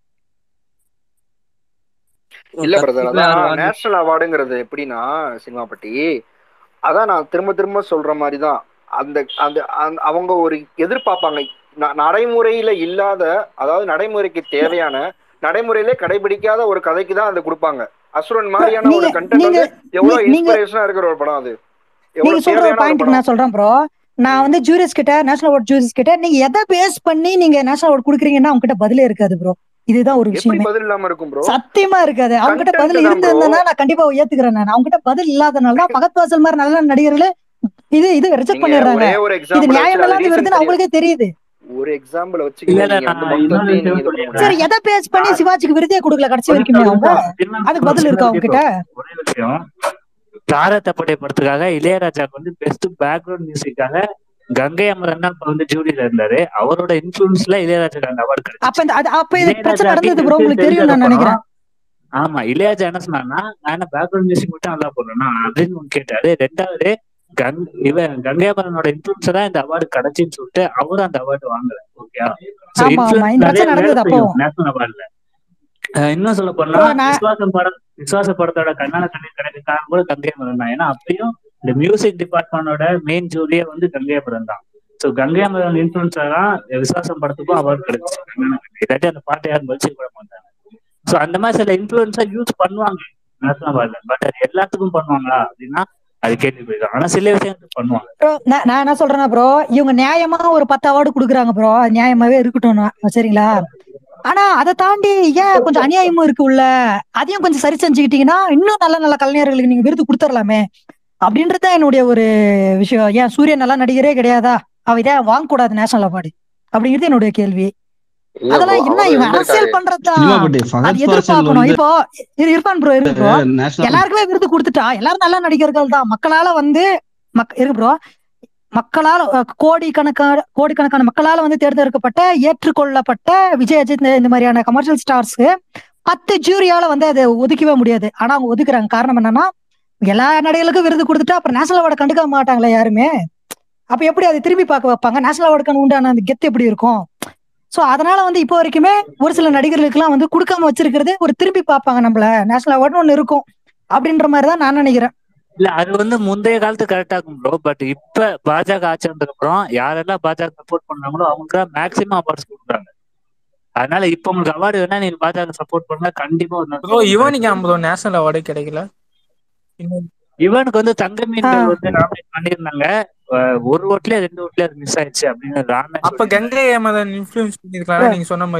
இல்ல பிரதர் கத்திக்குலாம் யாரும் அதான் வாங்கி நேஷனல் அவார்டுங்கிறது எப்படின்னா சினிமா பட்டி அதான் நான் திரும்ப திரும்ப சொல்ற மாதிரி தான் அந்த அந்த அந்த- அவங்க ஒரு எதிர்பார்ப்பாங்க ந- நடைமுறையில இல்லாத அதாவது நடைமுறைக்கு தேவையான நடைமுறையிலே கடைபிடிக்காத ஒரு கதைக்கு தான் அதை கொடுப்பாங்க அசுரன் மாதிரியான நீங்க ஒரு கண்டென்ட் நீங்க வந்து எவ்வளவு நீ- நீங்க இன்ஸ்பிரேஷனா இருக்கிற ஒரு படம் அது நீங்க எவ்வளவு சொல்ற ஒரு தேவையான ஒரு பாயிண்ட்க்கு படம் நான் சொல்றேன் ப்ரோ நான் ம். வந்து ஜூரிஸ் கிட்ட நேஷனல் அவார்ட் ஜூரிஸ் கிட்ட நீங்க எதை பேஸ் பண்ணி நீங்க நேஷனல் அவார்ட் குடுக்குறீங்கன்னா அவங்க கிட்ட பதிலே இருக்காது ப்ரோ இதுதான் ஒரு எப்படி விஷயமே பதில் இல்லாம இருக்கும் ப்ரோ சத்தியமா இருக்காது அவங்க கிட்ட கண்டென்ட் பதில் தான் ப்ரோ இருந்திருந்தா நான் கண்டிப்பா ஏத்துக்கிறேன் நான் அவங்க கிட்ட பதில் இல்லாதனால தான் பகத் வாசல் மாதிரி நல்ல நடிகர்களே இது இது ரிஜெக்ட் நீங்க பண்ணிடுறாங்க ஒரே ஒரு இது எக்ஸாம்பிள் வச்சு அது நியாயமில்லாத ரீசன் விருதுன்னு தெரியும் அவங்களுக்கே தெரியுது ஒரு எக்ஸாம்பிள் இல்ல வச்சுக்கிட்டு இல்ல நீங்க வந்து நான் இன்னொரு மொத்தத்தையும் நீங்க விஷயம் இது பண்ண சொல்லிடுறேன் சரி முடியாது எதை பேஸ் பண்ணி நான் சிவாஜிக்கு விருதே கொடுக்கல கடைசி ஒரு வரைக்குமே நிமிஷம் அவங்க சின்ன அதுக்கு ப்ரோ பதில் சின்ன இருக்கா அவங்க விஷயம் கிட்ட ப்ரோ ஒரே விஷயம் தாரத்தப்பட்டை படத்துக்காக இளையராஜாக்கு வந்து பெஸ்ட் பேக்ரவுண்ட் மியூசிக்காக கங்கை அமரன் தான் இப்ப வந்து ஜூரியில இருந்தாரு அவரோட இன்ஃபுளுன்ஸ்ல இளையராஜாக்கு அந்த அவார்டு அப்ப கிடைச்சிச்சு இந்த அது அப்ப இது பிரச்சனை இளையராஜாக்கு நடந்தது ப்ரோ ஹிந்தி உங்களுக்கு தெரியும் தெரிஞ்ச நான் படம் நினைக்கிறேன் ஆமா இளையராஜா என்ன சொன்னான்னா நான் என்ன பேக்ரவுண்ட் மியூசிக் மட்டும் நல்லா போடுறேன்னா அப்படின்னு ஒண்ணு கேட்டாரு ரெண்டாவது கங் இவன் கங்கையாபரனோட இன்ஃபுளுன்ஸ் தான் இந்த அவார்டு கிடைச்சுன்னு சொல்லிட்டு அவரும் அந்த அவார்டு வாங்கல ஓகே சோ ஆமா ஆமா இன்ஃபுளுன்ஸ் இந்த நிறைய பிரச்சனை வேலை நடந்தது செய்யும் அப்பவும் நேஷனல் அவார்ட்ல இன்னும் சொல்ல போனா ப்ரோ நான் விஸ்வாசம் படம் விஸ்வாச படத்தோட கண்ணான கண்ணீர் கிடைக்க காரணம் கூட கங்கையமரன் தான் ஏன்னா அப்பயும் இந்த மியூசிக் டிபார்ட்மெண்டோட மெயின் ஜூலியே வந்து கங்கையமரன் தான் ஸோ கங்கையமரன் இன்ஃபுளுன்ஸா தான் விஸ்வாசம் படத்துக்கும் அவார்டு கிடைச்சு கண்ணான கண்ணீர் இல்லாட்டி அந்த பாட்டை யாரும் மதிச்சு கூட மாட்டாங்க ஸோ அந்த மாதிரி சில இன்ஃபுளுன்ஸா யூஸ் பண்ணுவாங்க நேஷனல் அவார்ட்ல பட் அது எல்லாத்துக்கும் பண்ணுவாங்களா அப்படின்னா அது கேள்வி ஆனா சில விஷயத்துக்கு பண்ணுவாங்க ப்ரோ நான் நான் என்ன சொல்றேன்னா ப்ரோ இவங்க நியாயமா ஒரு பத்து அவார்டு கொடுக்குறாங்க ப்ரோ அது நியாயமாவே இருக்கட்டும் நான். சரிங்களா ஆனா அதை தாண்டி ஏன் கொஞ்சம் அநியாயமும் இருக்கு உள்ள அதையும் கொஞ்சம் சரி செஞ்சுக்கிட்டீங்கன்னா இன்னும் நல்ல நல்ல கலைஞர்களுக்கு நீங்க விருது கொடுத்துடலாமே அப்படின்றது தான் என்னுடைய ஒரு விஷயம் ஏன் சூரியன் நல்லா நடிகரே கிடையாதா அவ இதை வாங்கக்கூடாது நேஷனல் அவார்டு அப்படிங்கிறது என்னுடைய கேள்வி இல்ல ப்ரோ அதெல்லாம் என்ன அவரும் இவன் இருந்திருக்காரு அரசியல் பண்றதுதான் சினிமா பட்டி அது ஃபகத் ஃபாசில் எதிர்பார்க்கணும் வந்து இப்போ இரு இர்ஃபான் ப்ரோ இருக்கு ப்ரோ நேஷனல் எல்லாருக்குமே விருது கொடுத்துட்டா எல்லாரும் நல்ல நடிகர்கள் தான் மக்களால வந்து மக் இருக்கு ப்ரோ மக்களால் அஹ், கோடிக்கணக்கான கோடிக்கணக்கான மக்களால வந்து தேர்ந்தெடுக்கப்பட்ட ஏற்றுக்கொள்ளப்பட்ட விஜய் அஜித் இந்த- இந்த மாதிரியான கமர்ஷியல் ஸ்டார்ஸ்க்கு பத்து ஜூரியால வந்து அதை ஒதுக்கவே முடியாது ஆனா அவங்க ஒதுக்குறாங்க காரணம் என்னன்னா எல்லா நடிகர்களுக்கும் விருது கொடுத்துட்டா அப்புறம் நேஷனல் அவார்டு கண்டுக்க மாட்டாங்களே யாருமே அப்ப எப்படி அதை திரும்பி பார்க்க வைப்பாங்க நேஷனல் அவார்டுக்கான உண்டான அந்த கெத்து எப்படி இருக்கும் சோ அதனால வந்து இப்போ வரைக்குமே ஒரு சில நடிகர்களுக்கெல்லாம் வந்து கொடுக்காம வச்சிருக்கிறது ஒரு திரும்பி பார்ப்பாங்க நம்மள நேஷனல் அவார்டுன்னு ஒண்ணு இருக்கும் அப்படின்ற மாதிரி தான் நான் நினைக்கிறேன் இல்ல அது வந்து முந்தைய காலத்து கரெக்டா இருக்கும் ப்ரோ பட் இப்ப பாஜக ஆட்சி வந்ததுக்கு அப்புறம் யாரெல்லாம் பாஜக சப்போர்ட் பண்றாங்களோ அவங்க தான் மேக்சிமம் அவார்ட்ஸ் கொடுக்குறாங்க அதனால இப்ப உங்களுக்கு அவார்டு வேணா நீங்க பாஜக சப்போர்ட் பண்ணா கண்டிப்பா ஒரு ப்ரோ நல்ல யுவனுக்கு ஐம்பது நேஷனல் அவார்டு கிடைக்கல இன்னும் இவனுக்கு வந்து தங்க ஆஹ் மீன்கள் வந்து நாமினேட் பண்ணியிருந்தாங்க அஹ் ஒரு ஓட்லயே ரெண்டு ஓட்லயே அது மிஸ் ஆயிடுச்சு அப்படின்னு ராமேஸ்வரி அப்ப கங்கை அமரன் இன்ஃபுளுன்ஸ் பண்ணிருக்கலாம் நீங்க சொன்ன மாதிரி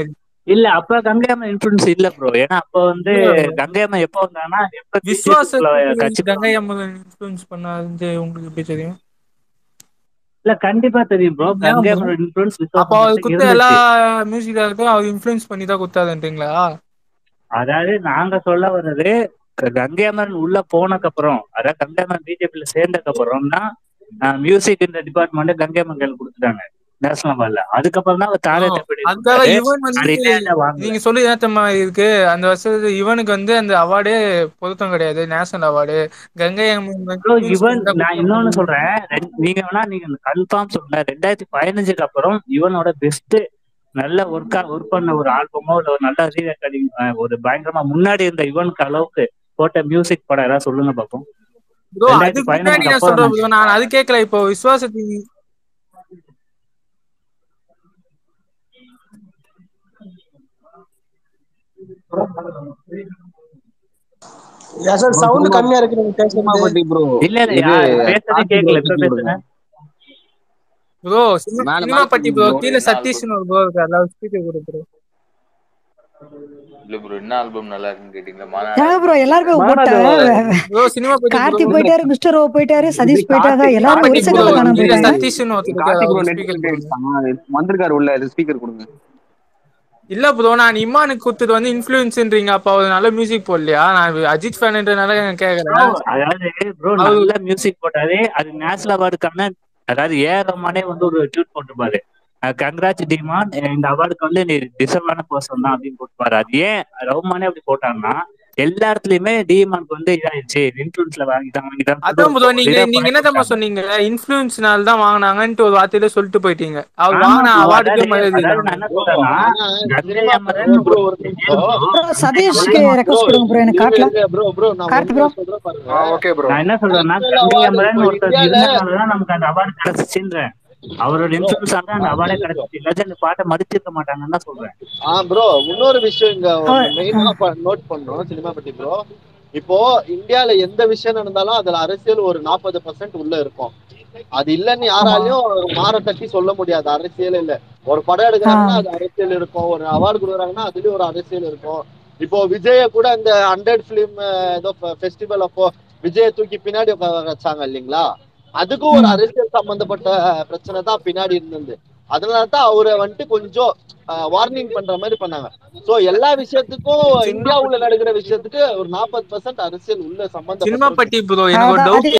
இல்ல அப்ப கங்கையம்மன் இன்ஃபுளுன்ஸ் இல்ல ப்ரோ ஏன்னா அப்ப வந்து இல்ல. கங்கையம்மன் எப்ப வந்தாங்கன்னா எப்ப விஸ்வாசத்துக்கு பிஜேபிக்குள்ள கட்சி கங்கை அம்மன் இன்ஃப்ளூயன்ஸ் பண்ணாது உங்களுக்கு எப்படி தெரியும் இல்ல கண்டிப்பா தெரியும் ப்ரோ ஏன் கங்கை bro? அம்மனோட இன்ஃபுளுன்ஸ் அப்போ அவர் விஸ்வாசம் குத்த எல்லா இருந்துச்சு மியூசிக் டேரக்டரும் அவர் இன்ஃப்ளூயன்ஸ் பண்ணி தான் குத்தாதுன்றீங்களா அதாவது நாங்க சொல்ல வர்றது க- கங்கை அம்மன் உள்ள போனக்கு அப்புறம் அதாவது கங்கை அம்மன் பிஜேபியில சேர்ந்ததுக்கு அப்புறம் தான் மியூசிக் இந்த டிபார்ட்மெண்ட் கங்கை அம்மன் கையில் கொடுத்துட்டாங்க நேஷனல் அவார்ட்ல அதுக்கப்புறம் தான் அவர் தாரே ஆ, தப்படி அதுக்காக இவன் அது வந்து இல்ல வாங்கல நீங்க சொல்லி ஏத்தமா இருக்கு அந்த வருஷத்து இவனுக்கு வந்து அந்த அவார்டே பொருத்தம் கிடையாது நேஷனல் அவார்டு கங்கை அம்மன் வந்து ப்ரோ influence இவன் பண்ணி தான் நான் கொடுத்தாங்க. இன்னொன்னு சொல்றேன் ரெண்- நீங்க வேணா நீங்க கன்ஃபார்ம் சொல்லுங்க ரெண்டாயிரத்தி பதினஞ்சுக்கு அப்புறம் இவனோட பெஸ்ட் நல்ல ஒர்க்கா ஒர்க் பண்ண ஒரு ஆல்பமோ இல்ல ஒரு நல்ல ரீ ரெக்கார்டிங் ஒரு பயங்கரமா முன்னாடி இருந்த இவனுக்கு அளவுக்கு போட்ட மியூசிக் படம் ஏதாவது சொல்லுங்க பாப்போம் ப்ரோ ரெண்டாயிரத்தி அதுக்கு முன்னாடி பதினஞ்சுக்கு நான் அப்புறம் சொல்றேன் bro. நான் அது கேட்கல இப்போ விசுவாசத்துக்கு சார் சவுண்ட் கம்மியா இருக்கு நீங்க பேசுறது சினிமாபட்டி ப்ரோ இல்ல இல்ல இது யா- பேசுறதே கார்த்திக் கேட்கல bro இப்ப தூக்கி பேசுங்க விடுங்க. ப்ரோ மேல சினிமா மேல பட்டி தூக்கி ப்ரோ bro. கீழே என்ன சதீஷ்னு ஒரு ப்ரோ இருக்காரு அவர் ஸ்பீக்கர் கொடு ப்ரோ இல்ல ப்ரோ என்ன ஆல்பம் நல்லா இருக்குன்னு கேட்டீங்களா ஏன் மாநாடு ப்ரோ எல்லாருமே மாநாடு போட்டாங்க bro cinema Patti Karthik bro போயிட்டாரு மிஸ்டர் ஓ போயிட்டாரு இது சதீஷ் போயிட்டாங்க கார்த்திக் எல்லாரும் ஒரு பட்டி ப்ரோ செகண்ட்ல காணாம கீழே போயிட்டாங்க சதீஷ்னு ஒருத்தர் இருக்காரு கார்த்திக் ப்ரோ அவர் நெட் ஸ்பீக்கர் கொடுங்க வந்திருக்காரு உள்ள இது ஸ்பீக்கர் கொடுங்க இல்ல ப்ரோ நான் இம்மானுக்கு கொடுத்தது வந்து இன்ஃபுளுன்ஸ்ன்றீங்க அப்ப அவர் நல்ல மியூசிக் போடலையா நான் அஜித் ஃபேன்ன்றனால ப்ரோ கேக்குறேன் அதாவது ப்ரோ அவரு நல்ல மியூசிக் போட்டாரு அது நேஷனல் அவார்டுக்கான அதாவது ஏ ரமானே வந்து ஒரு ட்வீட் போட்டிருப்பாரு கங்க்ராட்ஸ் டிமான் இந்த அவார்டுக்கு வந்து நீ டிசர்வான பர்சன் தான் அப்படின்னு போட்டுப்பாரு அது ஏன் ரஹ்மானே அப்படி போட்டாங்கன்னா எல்லா இடத்துலயுமே டிமானுக்கு வந்து இதாயிடுச்சு இன்ஃபுளுன்ஸ்ல வாங்கிட்டான் வாங்கிட்டான் அதான் ப்ரோ நீங்க ரிடா நீங்க பண்ணி என்ன தெரியுமா போட்டாங்க சொன்னீங்க இன்ஃபுளுன்ஸ்னால தான் வாங்கினாங்கன்ட்டு ஒரு வார்த்தையில சொல்லிட்டு போயிட்டீங்க அவர் ஆமா வாங்கின ப்ரோ அவார்டுக்கே அதாவது மரியாதை அதாவது நான் இல்லாம என்ன சொல்றேன்னா கங்கை சினிமா அமரன் ப்ரோ ஒரு நிமிஷம் ப்ரோ சதீஷ்க்கு ரெக்வஸ்ட் கொடுங்க ப்ரோ எனக்கு காட்டல ப்ரோ ப்ரோ நான் கார்த்தி ஒண்ணு ப்ரோ சொல்றேன் பாருங்க ஆ ஓகே ப்ரோ நான் என்ன சொல்றேன்னா நேஷனல் கங்கை அவார்டு அமரன் இப்போ ஒருத்தர் இந்தியால இருந்தனாலதான் நமக்கு அந்த அவார்டு கிடைச்சிச்சுன்றேன் அவரோட ப்ரோ இன்ஃபுளுன்ஸ் தான் அந்த அவார்டே ஒரு நிமிஷம் கிடைச்சிச்சு இல்லாச்சும் அந்த பாட்டை மதிச்சிருக்க மாட்டாங்கன்னு தான் சொல்றேன் ஆ ப்ரோ இன்னொரு விஷயம் இங்க அவர் மெயினா நோட் பண்ணோம் சினிமா பத்தி ப்ரோ இப்போ இந்தியால எந்த விஷயம் நடந்தாலும் அதுல அரசியல் ஒரு நாற்பது பர்சன்ட் உள்ள இருக்கும் அது இல்லைன்னு ஆமா யாராலையும் மாற தட்டி சொல்ல முடியாது அரசியல் இல்ல ஒரு படம் ஆ எடுக்கிறாங்கன்னா அது அரசியல் இருக்கும் ஒரு அவார்டு கொடுக்குறாங்கன்னா அதுலயும் ஒரு அரசியல் இருக்கும் இப்போ விஜய கூட இந்த ஹண்ட்ரட் பிலிம் ஏதோ ஃபெஸ்டிவல் அப்போ விஜய தூக்கி பின்னாடி உட்கார வச்சாங்க இல்லைங்களா அதுக்கும் ஒரு ம் அரசியல் சம்பந்தப்பட்ட பிரச்சனை தான் பின்னாடி இருந்தது அதனால தான் அவரை வந்துட்டு கொஞ்சம் வார்னிங் பண்ற மாதிரி பண்ணாங்க சோ எல்லா விஷயத்துக்கும் சினிமா இந்தியாவுல நடக்கிற விஷயத்துக்கு ஒரு நாற்பது பர்சன்ட் அரசியல் உள்ள சினிமா சம்பந்தப்பட்டிருக்கு பட்டி ப்ரோ எனக்கு ஒரு அதான் டவுட் அது